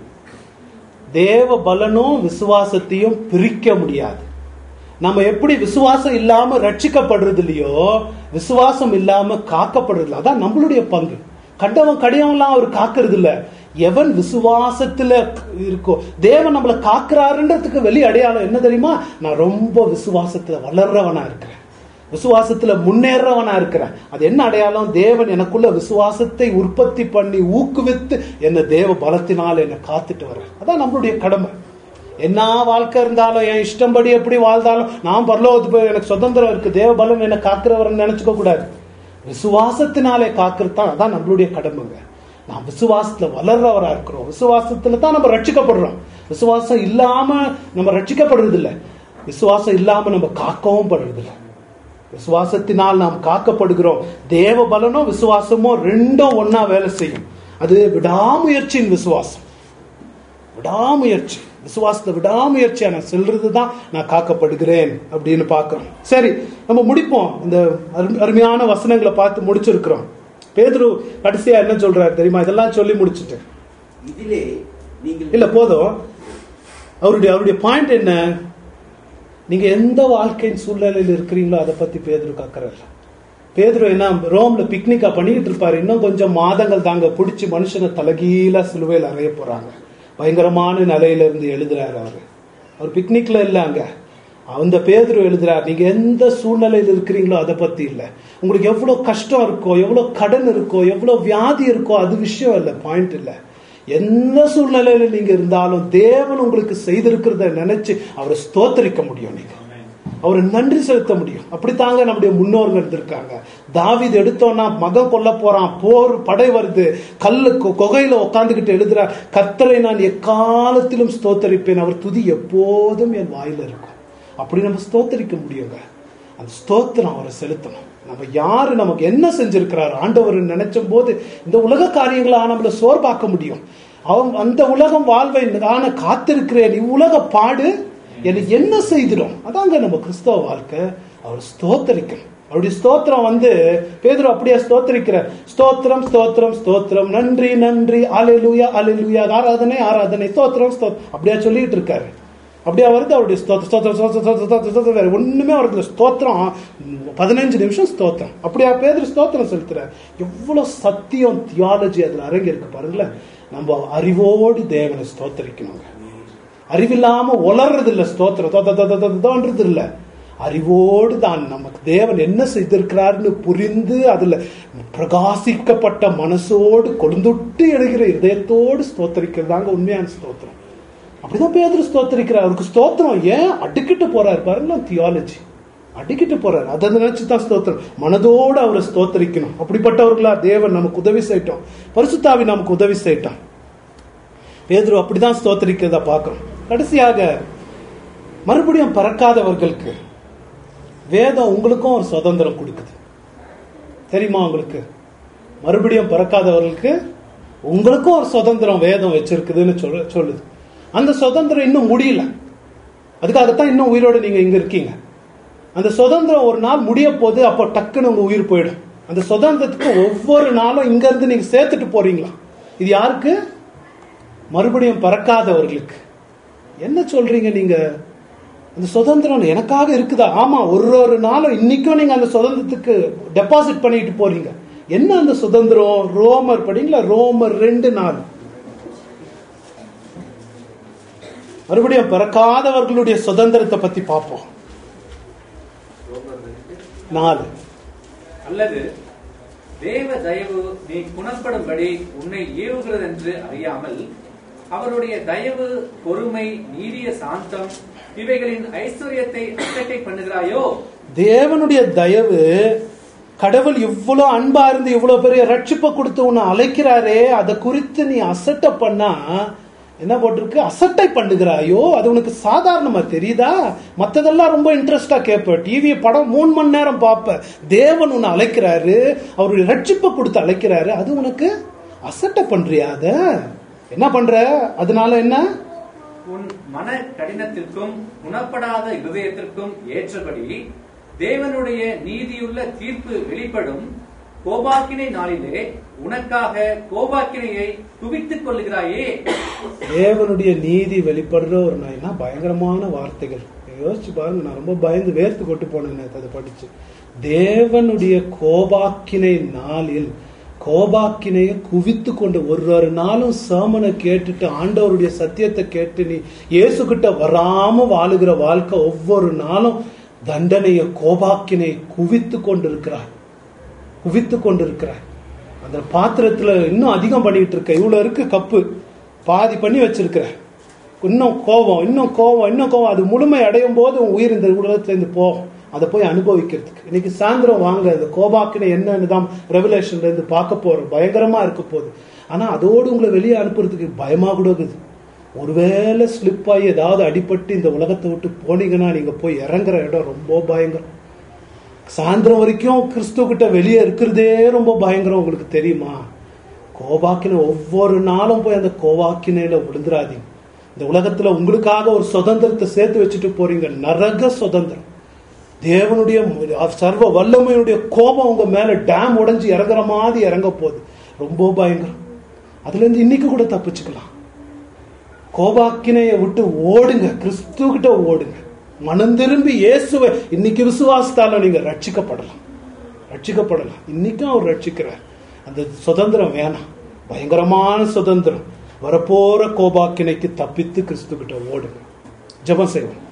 தேவ பலனும் விசுவாசத்தையும் பிரிக்க முடியாது நம்ம எப்படி விசுவாசம் இல்லாம ரட்சிக்கப்படுறது இல்லையோ விசுவாசம் இல்லாம காக்கப்படுறது இல்ல அதான் நம்மளுடைய பங்கு கண்டவன் கடியவன்லாம் அவர் காக்கிறது இல்ல எவன் விசுவாசத்துல இருக்கோ தேவன் நம்மளை காக்குறாருன்றதுக்கு வெளி அடையாளம் என்ன தெரியுமா நான் ரொம்ப விசுவாசத்துல வளர்றவனா இருக்கிறேன் விசுவாசத்துல முன்னேறவனா இருக்கிறேன் அது என்ன அடையாளம் தேவன் எனக்குள்ள விசுவாசத்தை உற்பத்தி பண்ணி ஊக்குவித்து என்ன தேவ பலத்தினால் என்னை காத்துட்டு வர அதான் நம்மளுடைய கடமை என்ன வாழ்க்கை இருந்தாலும் என் இஷ்டம்படி எப்படி வாழ்ந்தாலும் நான் பரலோகத்து போய் எனக்கு சுதந்திரம் இருக்கு தேவ பலம் என்னை காக்குறவர்னு நினைச்சுக்க கூடாது விசுவாசத்தினாலே காக்கிறது தான் அதான் நம்மளுடைய கடமைங்க நாம் விசுவாசத்துல வளர்றவரா இருக்கிறோம் விசுவாசத்துல தான் நம்ம ரட்சிக்கப்படுறோம் விசுவாசம் இல்லாம நம்ம ரட்சிக்கப்படுறது இல்ல விசுவாசம் இல்லாம நம்ம காக்கவும் படுறது இல்ல விசுவாசத்தினால் நாம் காக்கப்படுகிறோம் தேவ பலனும் விசுவாசமும் ரெண்டும் ஒன்னா வேலை செய்யும் அது விடாமுயற்சியின் விசுவாசம் விடாமுயற்சி விசுவாசத்தை விடாமுயற்சியா நான் செல்றது தான் நான் காக்கப்படுகிறேன் அப்படின்னு பார்க்கிறோம் சரி நம்ம முடிப்போம் இந்த அரு- அருமையான வசனங்களை பார்த்து முடிச்சிருக்கிறோம் பேதுரு கடைசியா என்ன சொல்றாரு தெரியுமா இதெல்லாம் சொல்லி முடிச்சிட்டு இதிலே நீங்கள் இல்ல போதும் அவருடைய அவருடைய பாயிண்ட் என்ன நீங்க எந்த வாழ்க்கையின் சூழ்நிலையில் இருக்கிறீங்களோ அதை பத்தி பேதுரு காக்கறல்ல பேதுரு என்ன ரோம்ல பிக்னிக்கா பண்ணிக்கிட்டு இருப்பாரு இன்னும் கொஞ்சம் மாதங்கள் தாங்க பிடிச்சி மனுஷனை தலகீழா சிலுவையில் அறைய போறாங்க பயங்கரமான நிலையில இருந்து எழுதுறாரு அவரு அவர் பிக்னிக்ல இல்ல அங்க அந்த பேதுரு எழுதுறார் நீங்க எந்த சூழ்நிலையில் இருக்கிறீங்களோ அதை பத்தி இல்ல உங்களுக்கு எவ்வளவு கஷ்டம் இருக்கோ எவ்வளவு கடன் இருக்கோ எவ்வளவு வியாதி இருக்கோ அது விஷயம் இல்ல பாயிண்ட் இல்ல எந்த சூழ்நிலையில நீங்க இருந்தாலும் தேவன் உங்களுக்கு செய்திருக்கிறத நினைச்சு அவரை ஸ்தோத்தரிக்க முடியும் நீங்க அவரை நன்றி செலுத்த முடியும் அப்படித்தாங்க நம்முடைய முன்னோர்கள் இருந்திருக்காங்க தாவீது எடுத்தோன்னா மகன் கொல்ல போறான் போர் படை வருது கல்லு கொ- குகையில உட்காந்துக்கிட்டு எழுதுறார் கர்த்தரை நான் எக்காலத்திலும் ஸ்தோத்தரிப்பேன் அவர் துதி எப்போதும் என் வாயில இருக்கும் அப்படி நம்ம ஸ்தோத்தரிக்க முடியுங்க அந்த ஸ்தோத்திரம் அவரை செலுத்தணும் நம்ம யாரு நமக்கு என்ன செஞ்சிருக்கிறார் ஆண்டவர் நினைச்ச போது இந்த உலக காரியங்களா நம்மள சோர்பாக்க முடியும் அவன் அந்த உலகம் வாழ்வை காண காத்திருக்கிறேன் இவ்வுலக பாடு என்னை என்ன செய்திடும் அதாங்க நம்ம கிறிஸ்தவ வாழ்க்கை அவர் ஸ்தோத்தரிக்கணும் அவருடைய ஸ்தோத்திரம் வந்து பேதுரு அப்படியே ஸ்தோத்தரிக்கிற ஸ்தோத்திரம் ஸ்தோத்திரம் ஸ்தோத்திரம் நன்றி நன்றி அலையிலுயா அலையிலுயா ஆராதனை ஆராதனை ஸ்தோத்திரம் ஸ்தோத்திரம் அப்படியே சொல்லிட்டு இருக்காரு அப்படியே வருது அவருடைய ஸ்தோத்திரம் ஸ்தோத்திரம் ஸ்தோத்திரம் ஸ்தோத்திரம் ஸ்தோத்திரம் ஸ்தோத்திரம் வேற ஒண்ணுமே வருது ஸ்தோத்திரம் பதினஞ்சு நிமிஷம் ஸ்தோத்திரம் அப்படியா பேதர் ஸ்தோத்திரம் செலுத்துறார் எவ்வளவு சத்தியம் தியாலஜி அதுல அரங்கி இருக்கு பாருங்களேன் நம்ம அறிவோடு தேவனை ஸ்தோத்தரிக்கணுங்க அறிவில்லாம உளர்றது இல்ல ஸ்தோத்திரம் தோ, தோ, தோ, தோ, தோ, தோன்றது இல்ல அறிவோடு தான் நமக்கு தேவன் என்ன செய்திருக்கிறார்னு புரிந்து அதுல பிரகாசிக்கப்பட்ட மனசோடு கொழுந்துட்டு எழுகிற இதயத்தோடு ஸ்தோத்தரிக்கிறது தாங்க உண்மையான ஸ்தோத்திரம் அப்படிதான் பேதர் ஸ்தோத்தரிக்கிறார் அவருக்கு ஸ்தோத்திரம் ஏன் அடுக்கிட்டு போறாரு பாருங்க தியாலஜி அடிக்கிட்டு போறாரு அதை நினைச்சு தான் ஸ்தோத்திரம் மனதோடு அவரை ஸ்தோத்தரிக்கணும் அப்படிப்பட்டவர்களா தேவன் நமக்கு உதவி செய்யட்டும் பரிசுத்தாவி நமக்கு உதவி செய்யட்டும் பேதுரு அப்படிதான் ஸ்தோத்தரிக்கிறத பார்க்கிறோம் கடைசியாக மறுபடியும் பறக்காதவர்களுக்கு வேதம் உங்களுக்கும் ஒரு சுதந்திரம் கொடுக்குது தெரியுமா உங்களுக்கு மறுபடியும் பிறக்காதவர்களுக்கு உங்களுக்கும் ஒரு சுதந்திரம் வேதம் வச்சிருக்குதுன்னு சொல்ல சொல்லுது அந்த சுதந்திரம் இன்னும் முடியல அதுக்காகத்தான் இன்னும் உயிரோடு நீங்க இங்க இருக்கீங்க அந்த சுதந்திரம் ஒரு நாள் முடிய போது அப்போ டக்குன்னு உங்க உயிர் போயிடும் அந்த சுதந்திரத்துக்கு ஒவ்வொரு நாளும் இங்க இருந்து நீங்க சேர்த்துட்டு போறீங்களா இது யாருக்கு மறுபடியும் பறக்காதவர்களுக்கு என்ன சொல்றீங்க நீங்க அந்த சுதந்திரம் எனக்காக இருக்குதா ஆமா ஒரு ஒரு நாளும் இன்னைக்கும் நீங்க அந்த சுதந்திரத்துக்கு டெபாசிட் பண்ணிட்டு போறீங்க என்ன அந்த சுதந்திரம் ரோமர் படிங்களா ரோமர் ரெண்டு நாள் மறுபடியும் பிறக்காதவர்களுடைய சுதந்திரத்தை பத்தி பார்ப்போம் நாலு அல்லது தேவ தயவு நீ குணப்படும்படி உன்னை ஏவுகிறது என்று அறியாமல் அவருடைய தயவு பொறுமை நீடிய சாந்தம் இவைகளின் ஐஸ்வர்யத்தை அசட்டை பண்ணுகிறாயோ தேவனுடைய தயவு கடவுள் இவ்வளவு அன்பா இருந்து இவ்வளவு பெரிய ரட்சிப்பை கொடுத்து உன்னை அழைக்கிறாரே அதை குறித்து நீ அசட்டை பண்ணா என்ன போட்டிருக்கு அசட்டை பண்ணுகிறாயோ அது உனக்கு சாதாரணமா தெரியுதா மத்ததெல்லாம் ரொம்ப இன்ட்ரெஸ்டா கேட்ப டிவி படம் மூணு மணி நேரம் பார்ப்ப தேவன் உன்னை அழைக்கிறாரு அவருடைய ரட்சிப்பை கொடுத்து அழைக்கிறாரு அது உனக்கு அசட்டை பண்றியா அத என்ன பண்ற அதனால என்ன உன் மன கடினத்திற்கும் குணப்படாத இருதயத்திற்கும் ஏற்றபடி தேவனுடைய நீதியுள்ள தீர்ப்பு வெளிப்படும் கோபாக்கினை நாளிலே உனக்காக கோபாக்கினையை குவித்துக் கொள்ளுகிறாயே தேவனுடைய நீதி வெளிப்படுற ஒரு நாய்னா பயங்கரமான வார்த்தைகள் யோசிச்சு பாருங்க நான் ரொம்ப பயந்து வேர்த்து கொட்டு போனேன் நேத்து அதை படிச்சு தேவனுடைய கோபாக்கினை நாளில் கோபாக்கினையை குவித்து கொண்டு ஒரு ஒரு நாளும் சேமனை கேட்டுட்டு ஆண்டவருடைய சத்தியத்தை கேட்டு நீ இயேசு கிட்ட வராம வாழுகிற வாழ்க்கை ஒவ்வொரு நாளும் தண்டனையை கோபாக்கினை குவித்து கொண்டிருக்கிறார் குவித்து கொண்டிருக்கிறார் அந்த பாத்திரத்துல இன்னும் அதிகம் பண்ணிட்டு இருக்க இவ்வளவு இருக்கு கப்பு பாதி பண்ணி வச்சிருக்கிற இன்னும் கோபம் இன்னும் கோபம் இன்னும் கோபம் அது முழுமை அடையும் போது உன் உயிர் இந்த உலகத்துல இருந்து போகும் அதை போய் அனுபவிக்கிறதுக்கு இன்னைக்கு சாயந்தரம் வாங்க இந்த கோபாக்கினை என்னன்னு தான் ரெவலேஷன்ல இருந்து பார்க்க போறோம் பயங்கரமா இருக்க போகுது ஆனா அதோடு உங்களை வெளியே அனுப்புறதுக்கு பயமா கூட இருக்குது ஒருவேளை ஸ்லிப் ஆகி ஏதாவது அடிபட்டு இந்த உலகத்தை விட்டு போனீங்கன்னா நீங்க போய் இறங்குற இடம் ரொம்ப பயங்கரம் சாயந்தரம் வரைக்கும் கிறிஸ்துவ கிட்ட வெளியே இருக்கிறதே ரொம்ப பயங்கரம் உங்களுக்கு தெரியுமா கோபாக்கினை ஒவ்வொரு நாளும் போய் அந்த கோவாக்கினையில விழுந்துராதீங்க இந்த உலகத்துல உங்களுக்காக ஒரு சுதந்திரத்தை சேர்த்து வச்சுட்டு போறீங்க நரக சுதந்திரம் தேவனுடைய சர்வ வல்லமையுடைய கோபம் உங்க மேல டேம் உடைஞ்சு இறங்குற மாதிரி இறங்க போகுது ரொம்ப பயங்கரம் அதுல இருந்து இன்னைக்கு கூட தப்பிச்சுக்கலாம் கோபாக்கினையை விட்டு ஓடுங்க கிறிஸ்து கிட்ட ஓடுங்க மனம் திரும்பி இயேசுவை இன்னைக்கு விசுவாசத்தால நீங்க ரட்சிக்கப்படலாம் ரட்சிக்கப்படலாம் இன்னைக்கும் அவர் ரட்சிக்கிறார் அந்த சுதந்திரம் வேணாம் பயங்கரமான சுதந்திரம் வரப்போற கோபாக்கினைக்கு தப்பித்து கிறிஸ்து கிட்ட ஓடுங்க ஜெபம் செய்வோம்